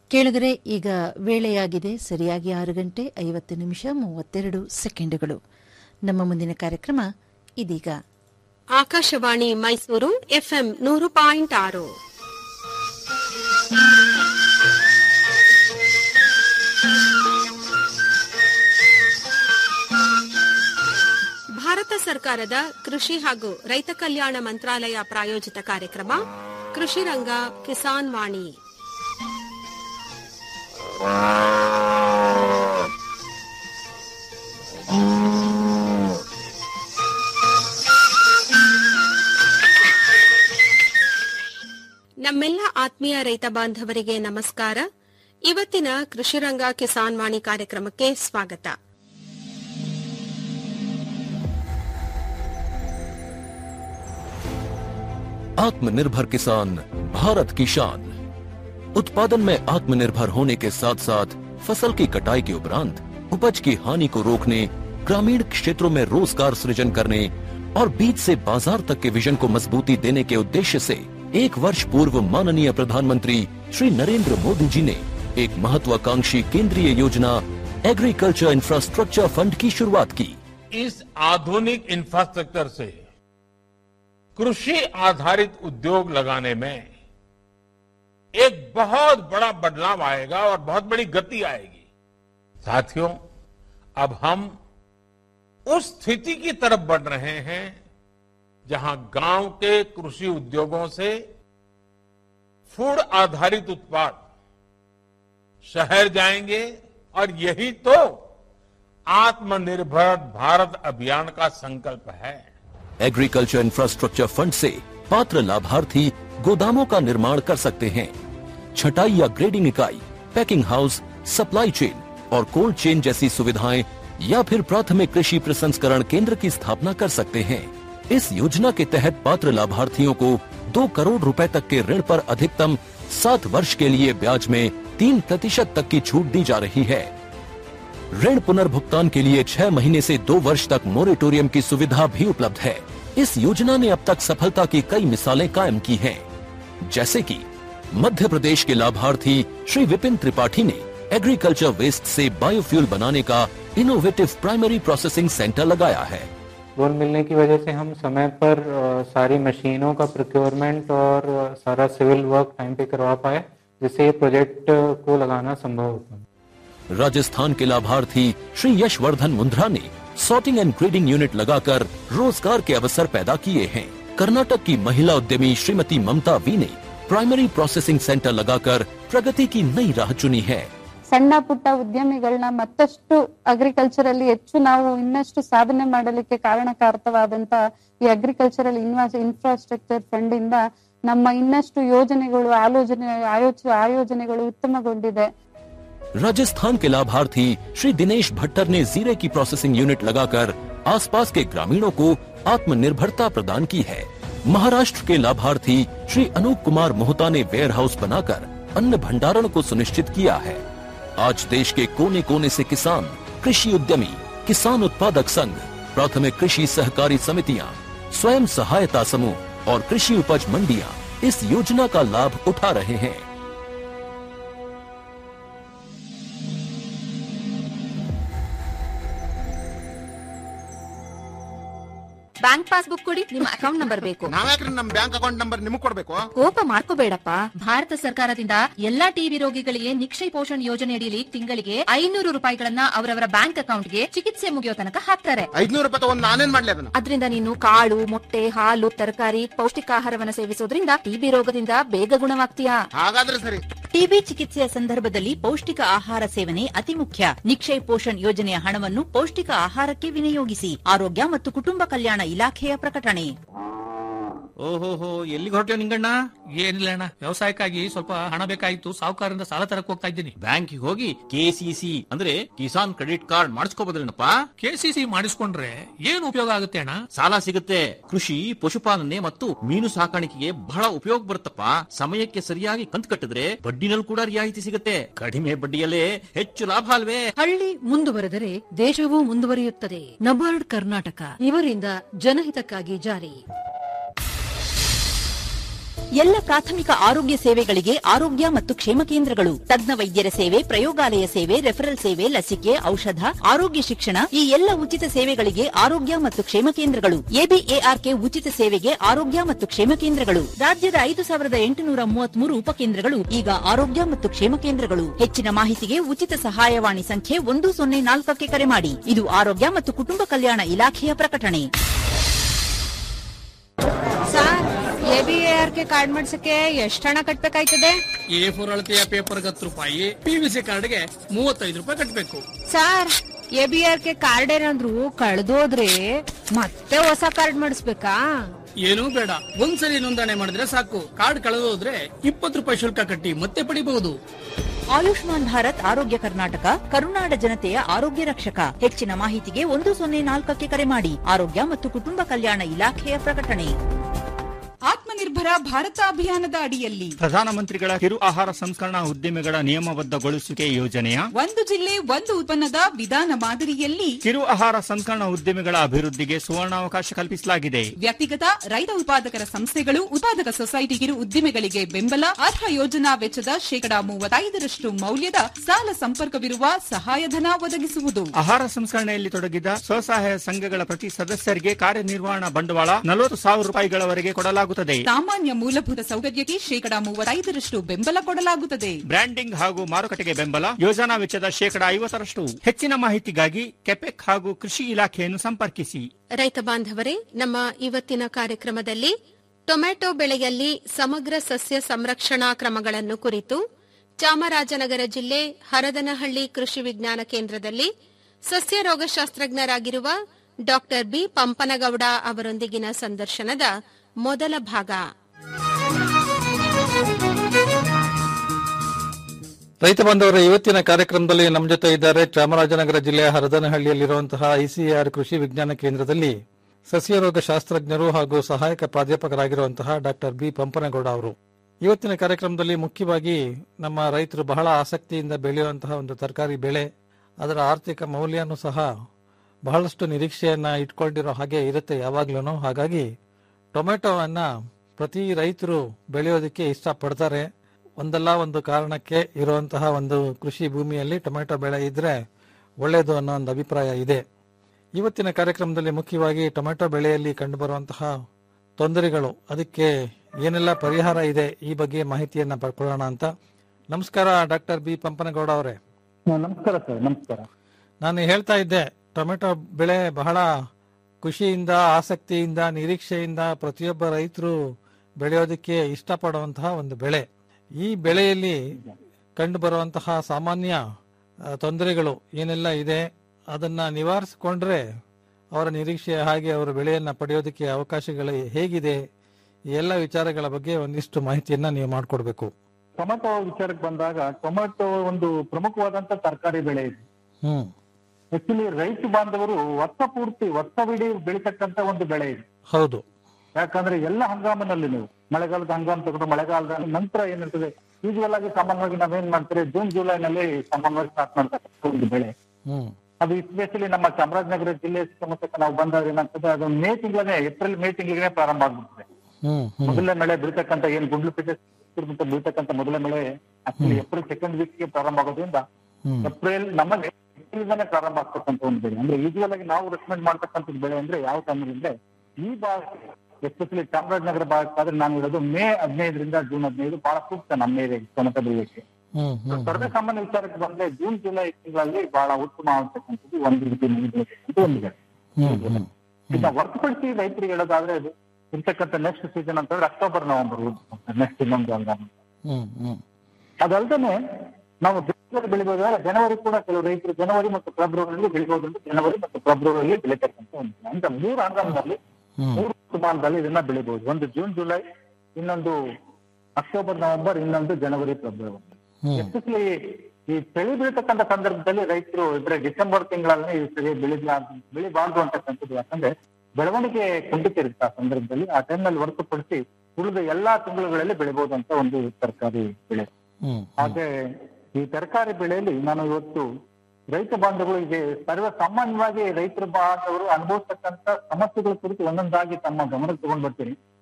ಕೇಳಿದರೆ ಈಗ ವೇಳೆಯಾಗಿದೆ ಸರಿಯಾಗಿ ಆರು ಗಂಟೆ ಐವತ್ತು ನಿಮಿಷ ಮೂವತ್ತೆರಡು ಸೆಕೆಂಡುಗಳು ನಮ್ಮ ಮುಂದಿನ ಕಾರ್ಯಕ್ರಮ ಇದೀಗ ಆಕಾಶವಾಣಿ ಮೈಸೂರು ಎಫ್ಎಂ ನೂರು ಪಾಯಿಂಟ್ ಆರು ಭಾರತ ಸರ್ಕಾರದ ಕೃಷಿ ಹಾಗೂ ರೈತ ಕಲ್ಯಾಣ ಮಂತ್ರಾಲಯ ಪ್ರಾಯೋಜಿತ ಕಾರ್ಯಕ್ರಮ ಕೃಷಿ ರಂಗ ಕಿಸಾನ್ ವಾಣಿ ನಮ್ಮೆಲ್ಲ ಆತ್ಮೀಯ ರೈತ ಬಾಂಧವರಿಗೆ ನಮಸ್ಕಾರ ಇವತ್ತಿನ ಕೃಷಿರಂಗ ಕಿಸಾನ್ ವಾಣಿ ಕಾರ್ಯಕ್ರಮಕ್ಕೆ ಸ್ವಾಗತ आत्मनिर्भर किसान भारत की शान उत्पादन में आत्मनिर्भर होने के साथ साथ फसल की कटाई के उपरांत उपज की हानि को रोकने ग्रामीण क्षेत्रों में रोजगार सृजन करने और बीज से बाजार तक के विजन को मजबूती देने के उद्देश्य से एक वर्ष पूर्व माननीय प्रधानमंत्री श्री नरेंद्र मोदी जी ने एक महत्वाकांक्षी केंद्रीय योजना एग्रीकल्चर इंफ्रास्ट्रक्चर फंड की शुरुआत की इस आधुनिक इंफ्रास्ट्रक्चर से कृषि आधारित उद्योग लगाने में एक बहुत बड़ा बदलाव आएगा और बहुत बड़ी गति आएगी साथियों अब हम उस स्थिति की तरफ बढ़ रहे हैं जहां गांव के कृषि उद्योगों से फूड आधारित उत्पाद शहर जाएंगे और यही तो आत्मनिर्भर भारत अभियान का संकल्प है एग्रीकल्चर इंफ्रास्ट्रक्चर फंड से पात्र लाभार्थी गोदामों का निर्माण कर सकते हैं छटाई या ग्रेडिंग इकाई पैकिंग हाउस सप्लाई चेन और कोल्ड चेन जैसी सुविधाएं या फिर प्राथमिक कृषि प्रसंस्करण केंद्र की स्थापना कर सकते हैं इस योजना के तहत पात्र लाभार्थियों को दो करोड़ रुपए तक के ऋण पर अधिकतम सात वर्ष के लिए ब्याज में तीन प्रतिशत तक की छूट दी जा रही है ऋण पुनर्भुगतान के लिए छह महीने से दो वर्ष तक मोरेटोरियम की सुविधा भी उपलब्ध है इस योजना ने अब तक सफलता की कई मिसालें कायम की हैं, जैसे कि मध्य प्रदेश के लाभार्थी श्री विपिन त्रिपाठी ने एग्रीकल्चर वेस्ट से बायोफ्यूल बनाने का इनोवेटिव प्राइमरी प्रोसेसिंग सेंटर लगाया है लोन मिलने की वजह से हम समय पर अ, सारी मशीनों का प्रोक्योरमेंट और अ, सारा सिविल वर्क टाइम पे करवा पाए जिससे ये प्रोजेक्ट अ, को लगाना संभव हो पाया राजस्थान के लाभार्थी श्री यशवर्धन मुंद्रा ने सॉर्टिंग एंड ग्रेडिंग यूनिट लगाकर रोजगार के अवसर पैदा किए हैं कर्नाटक की महिला उद्यमी श्रीमती ममता वी ने प्राइमरी प्रोसेसिंग सेंटर लगाकर प्रगति की नई राह चुनी है ಸಣ್ಣ ಪುಟ್ಟ ಉದ್ಯಮಿಗಳನ್ನ ಮತ್ತಷ್ಟು ಅಗ್ರಿಕಲ್ಚರ್ ಅಲ್ಲಿ ಹೆಚ್ಚು ನಾವು ಇನ್ನಷ್ಟು ಸಾಧನೆ ಮಾಡಲಿಕ್ಕೆ ಕಾರಣಕಾರಕವಾದಂತ ಈ ಅಗ್ರಿಕಲ್ಚರಲ್ ಇನ್ವಾಸ್ ಇನ್ಫ್ರಾಸ್ಟ್ರಕ್ಚರ್ ಫಂಡ್ ಇಂದ ನಮ್ಮ ಇನ್ನಷ್ಟು ಯೋಜನೆಗಳು ಆಲೋಚನೆ ಆಯೋಚ ಆಯೋಜನೆಗಳು ಉತ್ತಮಗೊಂಡಿದೆ राजस्थान के लाभार्थी श्री दिनेश भट्टर ने जीरे की प्रोसेसिंग यूनिट लगाकर आसपास के ग्रामीणों को आत्मनिर्भरता प्रदान की है महाराष्ट्र के लाभार्थी श्री अनूप कुमार मोहता ने वेयर हाउस बनाकर अन्न भंडारण को सुनिश्चित किया है आज देश के कोने कोने से किसान कृषि उद्यमी किसान उत्पादक संघ प्राथमिक कृषि सहकारी समितियां स्वयं सहायता समूह और कृषि उपज मंडियां इस योजना का लाभ उठा रहे हैं ಬ್ಯಾಂಕ್ ಪಾಸ್ಬುಕ್ ಕೊಡಿ ನಿಮ್ಮ ಅಕೌಂಟ್ ನಂಬರ್ ಬೇಕು ನಾವ್ಯಾಕ್ರಿ ನಮ್ ಬ್ಯಾಂಕ್ ಅಕೌಂಟ್ ನಂಬರ್ ನಿಮಗ್ ಕೊಡ್ಬೇಕು ಕೋಪ ಮಾಡ್ಕೋಬೇಡಪ್ಪ ಭಾರತ ಸರ್ಕಾರದಿಂದ ಎಲ್ಲಾ ಟಿಬಿ ರೋಗಿಗಳಿಗೆ ನಿಕ್ಷಯ್ ಪೋಷಣ್ ಯೋಜನೆ ಅಡಿಯಲ್ಲಿ ತಿಂಗಳಿಗೆ ಐನೂರು ರೂಪಾಯಿಗಳನ್ನ ಅವರವರ ಬ್ಯಾಂಕ್ ಅಕೌಂಟ್ಗೆ ಚಿಕಿತ್ಸೆ ಮುಗಿಯೋ ತನಕ ಹಾಕ್ತಾರೆ ಐದ್ನೂರು ರೂಪಾಯಿ ತಗೊಂಡ್ ನಾನೇನ್ ಮಾಡ್ಲಿ ಅದನ್ನ ಅದರಿಂದ ನೀನು ಕಾಳು ಮೊಟ್ಟೆ ಹಾಲು ತರಕಾರಿ ಪೌಷ್ಟಿಕಾಹಾರವನ್ನ ಸೇವಿಸೋದ್ರಿಂದ ಟಿಬಿ ರೋಗದಿಂದ ಬೇಗ ಗುಣವಾಗ್ತೀಯಾ ಹಾಗಾದ್ರೆ ಸರಿ ಟಿಬಿ ಚಿಕಿತ್ಸೆಯ ಸಂದರ್ಭದಲ್ಲಿ ಪೌಷ್ಟಿಕ ಆಹಾರ ಸೇವನೆ ಅತಿ ಮುಖ್ಯ ನಿಕ್ಷಯ್ ಪೋಷಣ್ ಯೋಜನೆಯ ಹಣವನ್ನು ಪೌಷ್ಟಿಕ ಆಹಾರಕ್ಕೆ ವಿನಿಯೋಗಿಸಿ ಆರೋಗ್ಯ ಮತ್ತು ಕುಟುಂಬ ಕಲ್ಯಾಣ ಇಲಾಖೆಯ ಪ್ರಕಟಣೆ ಓಹೋಹೋ ಎಲ್ಲಿಗೆ ಹೊರಟ್ಯೋ ನಿಂಗಣ್ಣ ಏನಿಲ್ಲ ಅಣ್ಣ ವ್ಯವಸಾಯಕ್ಕಾಗಿ ಸ್ವಲ್ಪ ಹಣ ಬೇಕಾಗಿತ್ತು ಸಾಹುಕಾರರಿಂದ ಸಾಲ ತರಕ್ ಹೋಗ್ತಾ ಇದ್ದೀನಿ ಬ್ಯಾಂಕಿಗೆ ಹೋಗಿ ಕೆಸಿಸಿ ಅಂದ್ರೆ ಕಿಸಾನ್ ಕ್ರೆಡಿಟ್ ಕಾರ್ಡ್ ಮಾಡಿಸ್ಕೋಬೋದ್ರೇನಪ್ಪ ಕೆಸಿಸಿ ಮಾಡಿಸ್ಕೊಂಡ್ರೆ ಏನ್ ಉಪಯೋಗ ಆಗುತ್ತೆ ಅಣ್ಣ ಸಾಲ ಸಿಗುತ್ತೆ ಕೃಷಿ ಪಶುಪಾಲನೆ ಮತ್ತು ಮೀನು ಸಾಕಾಣಿಕೆಗೆ ಬಹಳ ಉಪಯೋಗ ಬರುತ್ತಪ್ಪ ಸಮಯಕ್ಕೆ ಸರಿಯಾಗಿ ಕಂತು ಕಟ್ಟಿದ್ರೆ ಬಡ್ಡಿನಲ್ಲಿ ಕೂಡ ರಿಯಾಯಿತಿ ಸಿಗುತ್ತೆ ಕಡಿಮೆ ಬಡ್ಡಿಯಲ್ಲೇ ಹೆಚ್ಚು ಲಾಭ ಅಲ್ವೇ ಹಳ್ಳಿ ಮುಂದುವರೆದರೆ ದೇಶವೂ ಮುಂದುವರಿಯುತ್ತದೆ ನಬಾರ್ಡ್ ಕರ್ನಾಟಕ ಇವರಿಂದ ಜನಹಿತಕ್ಕಾಗಿ ಜಾರಿ ಎಲ್ಲ ಪ್ರಾಥಮಿಕ ಆರೋಗ್ಯ ಸೇವೆಗಳಿಗೆ ಆರೋಗ್ಯ ಮತ್ತು ಕ್ಷೇಮ ಕೇಂದ್ರಗಳು ತಜ್ಞ ವೈದ್ಯರ ಸೇವೆ ಪ್ರಯೋಗಾಲಯ ಸೇವೆ ರೆಫರಲ್ ಸೇವೆ ಲಸಿಕೆ ಔಷಧ ಆರೋಗ್ಯ ಶಿಕ್ಷಣ ಈ ಎಲ್ಲ ಉಚಿತ ಸೇವೆಗಳಿಗೆ ಆರೋಗ್ಯ ಮತ್ತು ಕ್ಷೇಮ ಕೇಂದ್ರಗಳು ಎಬಿಎಆರ್ಕೆ ಉಚಿತ ಸೇವೆಗೆ ಆರೋಗ್ಯ ಮತ್ತು ಕ್ಷೇಮ ಕೇಂದ್ರಗಳು ರಾಜ್ಯದ ಐದು ಸಾವಿರದ ಎಂಟುನೂರ ಮೂವತ್ಮೂರು ಉಪಕೇಂದ್ರಗಳು ಈಗ ಆರೋಗ್ಯ ಮತ್ತು ಕ್ಷೇಮ ಕೇಂದ್ರಗಳು ಹೆಚ್ಚಿನ ಮಾಹಿತಿಗೆ ಉಚಿತ ಸಹಾಯವಾಣಿ ಸಂಖ್ಯೆ ಒಂದು ಸೊನ್ನೆ ನಾಲ್ಕಕ್ಕೆ ಕರೆ ಮಾಡಿ ಇದು ಆರೋಗ್ಯ ಮತ್ತು ಕುಟುಂಬ ಕಲ್ಯಾಣ ಇಲಾಖೆಯ ಪ್ರಕಟಣೆ ಸರ್ ಎಬಿಎಆರ್ ಕೆ ಕಾರ್ಡ್ ಮಾಡ್ಸಕ್ಕೆ ಎಷ್ಟು ಹಣ ಕಟ್ಬೇಕಾಯ್ತದೆ ಎ ಫೋರ್ ಅಳತೆಯ ಪೇಪರ್ಗೆ ಹತ್ತು ರೂಪಾಯಿ ಪಿವಿಸಿ ಕಾರ್ಡ್ಗೆ ಮೂವತ್ತೈದು ರೂಪಾಯಿ ಕಟ್ಟಬೇಕು ಸರ್ ಎಬಿಆರ್ ಕೆ ಕಾರ್ಡ್ ಏನಾದ್ರು ಕಳ್ದೋದ್ರೆ ಮತ್ತೆ ಹೊಸ ಕಾರ್ಡ್ ಮಾಡಿಸ್ಬೇಕಾ ಏನೂ ಬೇಡ ಒಂದ್ಸಲಿ ನೋಂದಣಿ ಮಾಡಿದ್ರೆ ಸಾಕು ಕಾರ್ಡ್ ಕಳೆದೋದ್ರೆ ಇಪ್ಪತ್ತು ರೂಪಾಯಿ ಶುಲ್ಕ ಕಟ್ಟಿ ಮತ್ತೆ ಪಡಿಬಹುದು ಆಯುಷ್ಮಾನ್ ಭಾರತ್ ಆರೋಗ್ಯ ಕರ್ನಾಟಕ ಕರುನಾಡ ಜನತೆಯ ಆರೋಗ್ಯ ರಕ್ಷಕ ಹೆಚ್ಚಿನ ಮಾಹಿತಿಗೆ ಒಂದು ಸೊನ್ನೆ ನಾಲ್ಕಕ್ಕೆ ಕರೆ ಮಾಡಿ ಆರೋಗ್ಯ ಮತ್ತು ಕುಟುಂಬ ಕಲ್ಯಾಣ ಇಲಾಖೆಯ ಪ್ರಕಟಣೆ ಆತ್ಮನಿರ್ಭರ ಭಾರತ ಅಭಿಯಾನದ ಅಡಿಯಲ್ಲಿ ಪ್ರಧಾನಮಂತ್ರಿಗಳ ಕಿರು ಆಹಾರ ಸಂಸ್ಕರಣಾ ಉದ್ದಿಮೆಗಳ ನಿಯಮಬದ್ಧಗೊಳಿಸುವಿಕೆ ಯೋಜನೆಯ ಒಂದು ಜಿಲ್ಲೆ ಒಂದು ಉತ್ಪನ್ನದ ವಿಧಾನ ಮಾದರಿಯಲ್ಲಿ ಕಿರು ಆಹಾರ ಸಂಸ್ಕರಣಾ ಉದ್ದಿಮೆಗಳ ಅಭಿವೃದ್ಧಿಗೆ ಸುವರ್ಣಾವಕಾಶ ಕಲ್ಪಿಸಲಾಗಿದೆ ವ್ಯಕ್ತಿಗತ ರೈತ ಉತ್ಪಾದಕರ ಸಂಸ್ಥೆಗಳು ಉತ್ಪಾದಕ ಸೊಸೈಟಿ ಕಿರು ಉದ್ದಿಮೆಗಳಿಗೆ ಬೆಂಬಲ ಅರ್ಹ ಯೋಜನಾ ವೆಚ್ಚದ ಶೇಕಡಾ ಮೂವತ್ತೈದರಷ್ಟು ಮೌಲ್ಯದ ಸಾಲ ಸಂಪರ್ಕವಿರುವ ಸಹಾಯಧನ ಒದಗಿಸುವುದು ಆಹಾರ ಸಂಸ್ಕರಣೆಯಲ್ಲಿ ತೊಡಗಿದ ಸ್ವಸಹಾಯ ಸಂಘಗಳ ಪ್ರತಿ ಸದಸ್ಯರಿಗೆ ಕಾರ್ಯನಿರ್ವಹಣಾ ಬಂಡವಾಳ ನಲವತ್ತು ಸಾವಿರ ರೂಪಾಯಿಗಳವರೆಗೆ ಕೊಡಲಾಗುತ್ತದೆ ಸಾಮಾನ್ಯ ಮೂಲಭೂತ ಸೌಕರ್ಯಕ್ಕೆ ಶೇಕಡಾ ಮೂವತ್ತೈದರಷ್ಟು ಬೆಂಬಲ ಕೊಡಲಾಗುತ್ತದೆ ಬ್ರ್ಯಾಂಡಿಂಗ್ ಹಾಗೂ ಮಾರುಕಟ್ಟೆಗೆ ಬೆಂಬಲ ಯೋಜನಾ ವೆಚ್ಚದ ಶೇಕಡಾ ಐವತ್ತರಷ್ಟು ಹೆಚ್ಚಿನ ಮಾಹಿತಿಗಾಗಿ ಕೆಪೆಕ್ ಹಾಗೂ ಕೃಷಿ ಇಲಾಖೆಯನ್ನು ಸಂಪರ್ಕಿಸಿ ರೈತ ಬಾಂಧವರೇ ನಮ್ಮ ಇವತ್ತಿನ ಕಾರ್ಯಕ್ರಮದಲ್ಲಿ ಟೊಮ್ಯಾಟೊ ಬೆಳೆಯಲ್ಲಿ ಸಮಗ್ರ ಸಸ್ಯ ಸಂರಕ್ಷಣಾ ಕ್ರಮಗಳನ್ನು ಕುರಿತು ಚಾಮರಾಜನಗರ ಜಿಲ್ಲೆ ಹರದನಹಳ್ಳಿ ಕೃಷಿ ವಿಜ್ಞಾನ ಕೇಂದ್ರದಲ್ಲಿ ಸಸ್ಯ ರೋಗಶಾಸ್ತ್ರಜ್ಞರಾಗಿರುವ ಡಾ ಬಿ ಪಂಪನಗೌಡ ಅವರೊಂದಿಗಿನ ಸಂದರ್ಶನದ ಮೊದಲ ಭಾಗ ರೈತ ಬಾಂಧವರ ಇವತ್ತಿನ ಕಾರ್ಯಕ್ರಮದಲ್ಲಿ ನಮ್ಮ ಜೊತೆ ಇದ್ದಾರೆ ಚಾಮರಾಜನಗರ ಜಿಲ್ಲೆಯ ಹರದನಹಳ್ಳಿಯಲ್ಲಿರುವಂತಹ ಐಸಿಆರ್ ಕೃಷಿ ವಿಜ್ಞಾನ ಕೇಂದ್ರದಲ್ಲಿ ಸಸ್ಯರೋಗ ಶಾಸ್ತ್ರಜ್ಞರು ಹಾಗೂ ಸಹಾಯಕ ಪ್ರಾಧ್ಯಾಪಕರಾಗಿರುವಂತಹ ಡಾಕ್ಟರ್ ಬಿ ಪಂಪನಗೌಡ ಅವರು ಇವತ್ತಿನ ಕಾರ್ಯಕ್ರಮದಲ್ಲಿ ಮುಖ್ಯವಾಗಿ ನಮ್ಮ ರೈತರು ಬಹಳ ಆಸಕ್ತಿಯಿಂದ ಬೆಳೆಯುವಂತಹ ಒಂದು ತರಕಾರಿ ಬೆಳೆ ಅದರ ಆರ್ಥಿಕ ಮೌಲ್ಯನೂ ಸಹ ಬಹಳಷ್ಟು ನಿರೀಕ್ಷೆಯನ್ನ ಇಟ್ಕೊಂಡಿರೋ ಹಾಗೆ ಇರುತ್ತೆ ಯಾವಾಗ್ಲೂ ಹಾಗಾಗಿ ಟೊಮೆಟೊವನ್ನ ಪ್ರತಿ ರೈತರು ಬೆಳೆಯೋದಕ್ಕೆ ಇಷ್ಟಪಡ್ತಾರೆ ಒಂದಲ್ಲ ಒಂದು ಕಾರಣಕ್ಕೆ ಇರುವಂತಹ ಒಂದು ಕೃಷಿ ಭೂಮಿಯಲ್ಲಿ ಟೊಮೆಟೊ ಬೆಳೆ ಇದ್ರೆ ಒಳ್ಳೆಯದು ಅನ್ನೋ ಒಂದು ಅಭಿಪ್ರಾಯ ಇದೆ ಇವತ್ತಿನ ಕಾರ್ಯಕ್ರಮದಲ್ಲಿ ಮುಖ್ಯವಾಗಿ ಟೊಮೆಟೊ ಬೆಳೆಯಲ್ಲಿ ಕಂಡುಬರುವಂತಹ ತೊಂದರೆಗಳು ಅದಕ್ಕೆ ಏನೆಲ್ಲ ಪರಿಹಾರ ಇದೆ ಈ ಬಗ್ಗೆ ಮಾಹಿತಿಯನ್ನ ಪಡ್ಕೊಳ್ಳೋಣ ಅಂತ ನಮಸ್ಕಾರ ಡಾಕ್ಟರ್ ಬಿ ಪಂಪನಗೌಡ ಅವರೇ ನಮಸ್ಕಾರ ಸರ್ ನಮಸ್ಕಾರ ನಾನು ಹೇಳ್ತಾ ಇದ್ದೆ ಟೊಮೆಟೊ ಬೆಳೆ ಬಹಳ ಖುಷಿಯಿಂದ ಆಸಕ್ತಿಯಿಂದ ನಿರೀಕ್ಷೆಯಿಂದ ಪ್ರತಿಯೊಬ್ಬ ರೈತರು ಬೆಳೆಯೋದಕ್ಕೆ ಇಷ್ಟಪಡುವಂತಹ ಒಂದು ಬೆಳೆ ಈ ಬೆಳೆಯಲ್ಲಿ ಕಂಡು ಬರುವಂತಹ ಸಾಮಾನ್ಯ ಆ, ತೊಂದರೆಗಳು ಏನೆಲ್ಲ ಇದೆ ಅದನ್ನ ನಿವಾರಿಸಿಕೊಂಡ್ರೆ ಅವರ ನಿರೀಕ್ಷೆ ಹಾಗೆ ಅವರು ಬೆಳೆಯನ್ನ ಪಡೆಯೋದಕ್ಕೆ ಅವಕಾಶಗಳು ಹೇಗಿದೆ ಈ ಎಲ್ಲ ವಿಚಾರಗಳ ಬಗ್ಗೆ ಒಂದಿಷ್ಟು ಮಾಹಿತಿಯನ್ನ ನೀವು ಮಾಡಿಕೊಡ್ಬೇಕು ಟೊಮೆಟೊ ವಿಚಾರಕ್ಕೆ ಬಂದಾಗ ಟೊಮೆಟೊ ಒಂದು ಪ್ರಮುಖವಾದಂತ ತರಕಾರಿ ಬೆಳೆ ಇದೆ ಹ್ಮ್ ಆಕ್ಚುಲಿ ರೈತ ಬಾಂಧವರು ವರ್ಷ ಪೂರ್ತಿ ವರ್ಷವಿಡೀ ಬೆಳಿತಕ್ಕಂತ ಒಂದು ಬೆಳೆ ಇದೆ ಹೌದು ಯಾಕಂದ್ರೆ ಎಲ್ಲ ಹಂಗಾಮಿನಲ್ಲಿ ನೀವು ಮಳೆಗಾಲದ ಹಂಗಾಮ ತಗೊಂಡು ಮಳೆಗಾಲದ ನಂತರ ಏನಿರ್ತದೆ ಯೂಶುವಲ್ ಆಗಿ ಸಾಮಾನ್ಯವಾಗಿ ನಾವೇನ್ ಮಾಡ್ತೀವಿ ಜೂನ್ ಜುಲೈನಲ್ಲಿ ಸಾಮಾನ್ಯವಾಗಿ ಸ್ಟಾರ್ಟ್ ಮಾಡ್ತಕ್ಕಂಥ ಒಂದು ಬೆಳೆ ಹ್ಮ್ ಅದು ಎಸ್ಪೆಷಲಿ ನಮ್ಮ ಚಾಮರಾಜನಗರ ಜಿಲ್ಲೆ ಸುತ್ತಮುತ್ತ ನಾವು ಬಂದಾಗ ಏನಾಗ್ತದೆ ಅದು ಮೇ ತಿಂಗಳೇ ಏಪ್ರಿಲ್ ಮೇ ತಿಂಗಳಿಗೆ ಪ್ರಾರಂಭ ಆಗ್ಬಿಡ್ತದೆ ಹ್ಮ್ ಹ್ಮ್ ಮೊದಲನೇ ಮಳೆ ಬೀಳ್ತಕ್ಕಂತ ಏನ್ ಗುಂಡ್ಲುಪೇಟೆ ಸುತ್ತಮುತ್ತ ಬೀಳ್ತಕ್ಕಂತ ಮೊದಲನೇ ಮಳೆ ಆಕ್ಚುಲಿ ಏಪ್ರಿಲ್ ಸೆಕೆಂಡ್ ವೀಕ್ ಗೆ ಪ್ರಾರಂಭ ಆಗೋದ್ರಿಂದ ಹ್ಮ್ ಏಪ್ರಿಲ್ ನಮಗೆ ಏಪ್ರಿಲ್ದಾನೆ ಪ್ರಾರಂಭ ಆಗ್ತಕ್ಕಂತ ಒಂದು ಬೆಳೆ ಅಂದ್ರೆ ಯೂಶುವಲ್ ಆಗಿ ನಾವು ರೆಕಮೆಂಡ್ ಮಾಡ್ತಕ್ಕಂಥ ಬೆಳೆ ಅಂದ್ರೆ ಯಾವ ಟೈಮ್ ಅಂದ್ರೆ ಈ ಭಾಗ ಎಸ್ಪೆಷಲಿ ಚಾಮರಾಜನಗರ ಭಾಗಕ್ಕಾದ್ರೆ ನಾನು ಹೇಳೋದು ಮೇ ಹದಿನೈದರಿಂದ ಜೂನ್ ಹದಿನೈದು ಬಹಳ ಸೂಕ್ತ ನಮ್ಮ ಏರಿಯಾಗೆ ಟೊಮೆಟೊ ಬೆಳೆಯಕ್ಕೆ ಹ್ಮ್ ಹ್ಮ್ ಸರ್ವೇ ಸಾಮಾನ್ಯ ವಿಚಾರಕ್ಕೆ ಬಂದ್ರೆ ಜೂನ್ ಜುಲೈ ತಿಂಗಳಲ್ಲಿ ಬಹಳ ಉತ್ತಮ ಆಗ್ತಕ್ಕಂಥದ್ದು ಒಂದು ರೀತಿ ಬೆಳೆತಕ್ಕಂಥ ಒಂದು ಬೆಳೆ ಹ್ಮ್ ಹ್ಮ್ ಇದನ್ನ ಹೊರತುಪಡಿಸಿ ರೈತರಿಗೆ ಹೇಳೋದಾದ್ರೆ ಅದು ಇರ್ತಕ್ಕಂಥ ನೆಕ್ಸ್ಟ್ ಸೀಸನ್ ಅಂತ ಹೇಳಿದ್ರೆ ಅಕ್ಟೋಬರ್ ನವೆಂಬರ್ ನೆಕ್ಸ್ಟ್ ಇನ್ನೊಂದು ಹಂಗಾಮ ಹ್ಮ್ ಹ್ಮ್ ಅದಲ್ದೇನೆ ನಾವು ಬೇಸಿಗೆ ಬೆಳಿಬೋದಾದ್ರೆ ಜನವರಿ ಕೂಡ ಕೆಲವು ರೈತರು ಜನವರಿ ಮತ್ತು ಫೆಬ್ರವರಿಯಲ್ಲಿ ಬೆಳಿಬಹುದು ಜನವರಿ ಮತ್ತು ಫೆಬ್ರವರಿಯಲ್ಲಿ ಬೆಳಿತಕ್ಕಂಥ ಒಂದು ಬೆಳೆ. ಅಂದ್ರೆ ಮೂರು ಹಂಗಾಮದಲ್ಲಿ ಹ್ಮ್ ಮೂರು ಋತುಮಾನದಲ್ಲಿ ಇದನ್ನ ಬೆಳಿಬಹುದು ಒಂದು ಜೂನ್ ಜುಲೈ ಇನ್ನೊಂದು ಅಕ್ಟೋಬರ್ ನವೆಂಬರ್ ಇನ್ನೊಂದು ಜನವರಿ ಫೆಬ್ರವರಿ ಹ್ಮ್ ಎಸ್ಪೆಷಲಿ ಈ ಚಳಿ ಬೀಳ್ತಕ್ಕಂಥ ಸಂದರ್ಭದಲ್ಲಿ ರೈತರು ಇದ್ರೆ ಡಿಸೆಂಬರ್ ತಿಂಗಳಲ್ಲಿ ಈ ಸರಿ ಬೆಳಿಬಾ ಬೆಳಿಬಾರ್ದು ಅಂತಕ್ಕಂಥದ್ದು ಯಾಕಂದ್ರೆ ಬೆಳವಣಿಗೆ ಕುಂಠಿತ ಇರುತ್ತೆ ಆ ಸಂದರ್ಭದಲ್ಲಿ ಆ ಟೈಮ್ನಲ್ಲಿ ಹೊರತುಪಡಿಸಿ ಉಳಿದ ಎಲ್ಲಾ ತಿಂಗಳುಗಳಲ್ಲಿ ಬೆಳಿಬಹುದು ಅಂತ ಒಂದು ತರಕಾರಿ ಬೆಳೆ ಹ್ಮ್ ಹಾಗೆ ಈ ತರಕಾರಿ ಬೆಳೆಯಲ್ಲಿ ನಾನು ಇವತ್ತು ರೈತ ಬಾಂಧವರಿಗೆ ಸರ್ವ ಸಾಮಾನ್ಯವಾಗಿ ರೈತರ ಬಾಂಧವರು ಅನುಭವಿಸ್ತಕ್ಕಂಥ ಸಮಸ್ಯೆಗಳ ಕುರಿತು ಒಂದೊಂದಾಗಿ ತಮ್ಮ ಗಮನಕ್ಕೆ ತಗೊಂಡ್ ಬರ್ತೀನಿ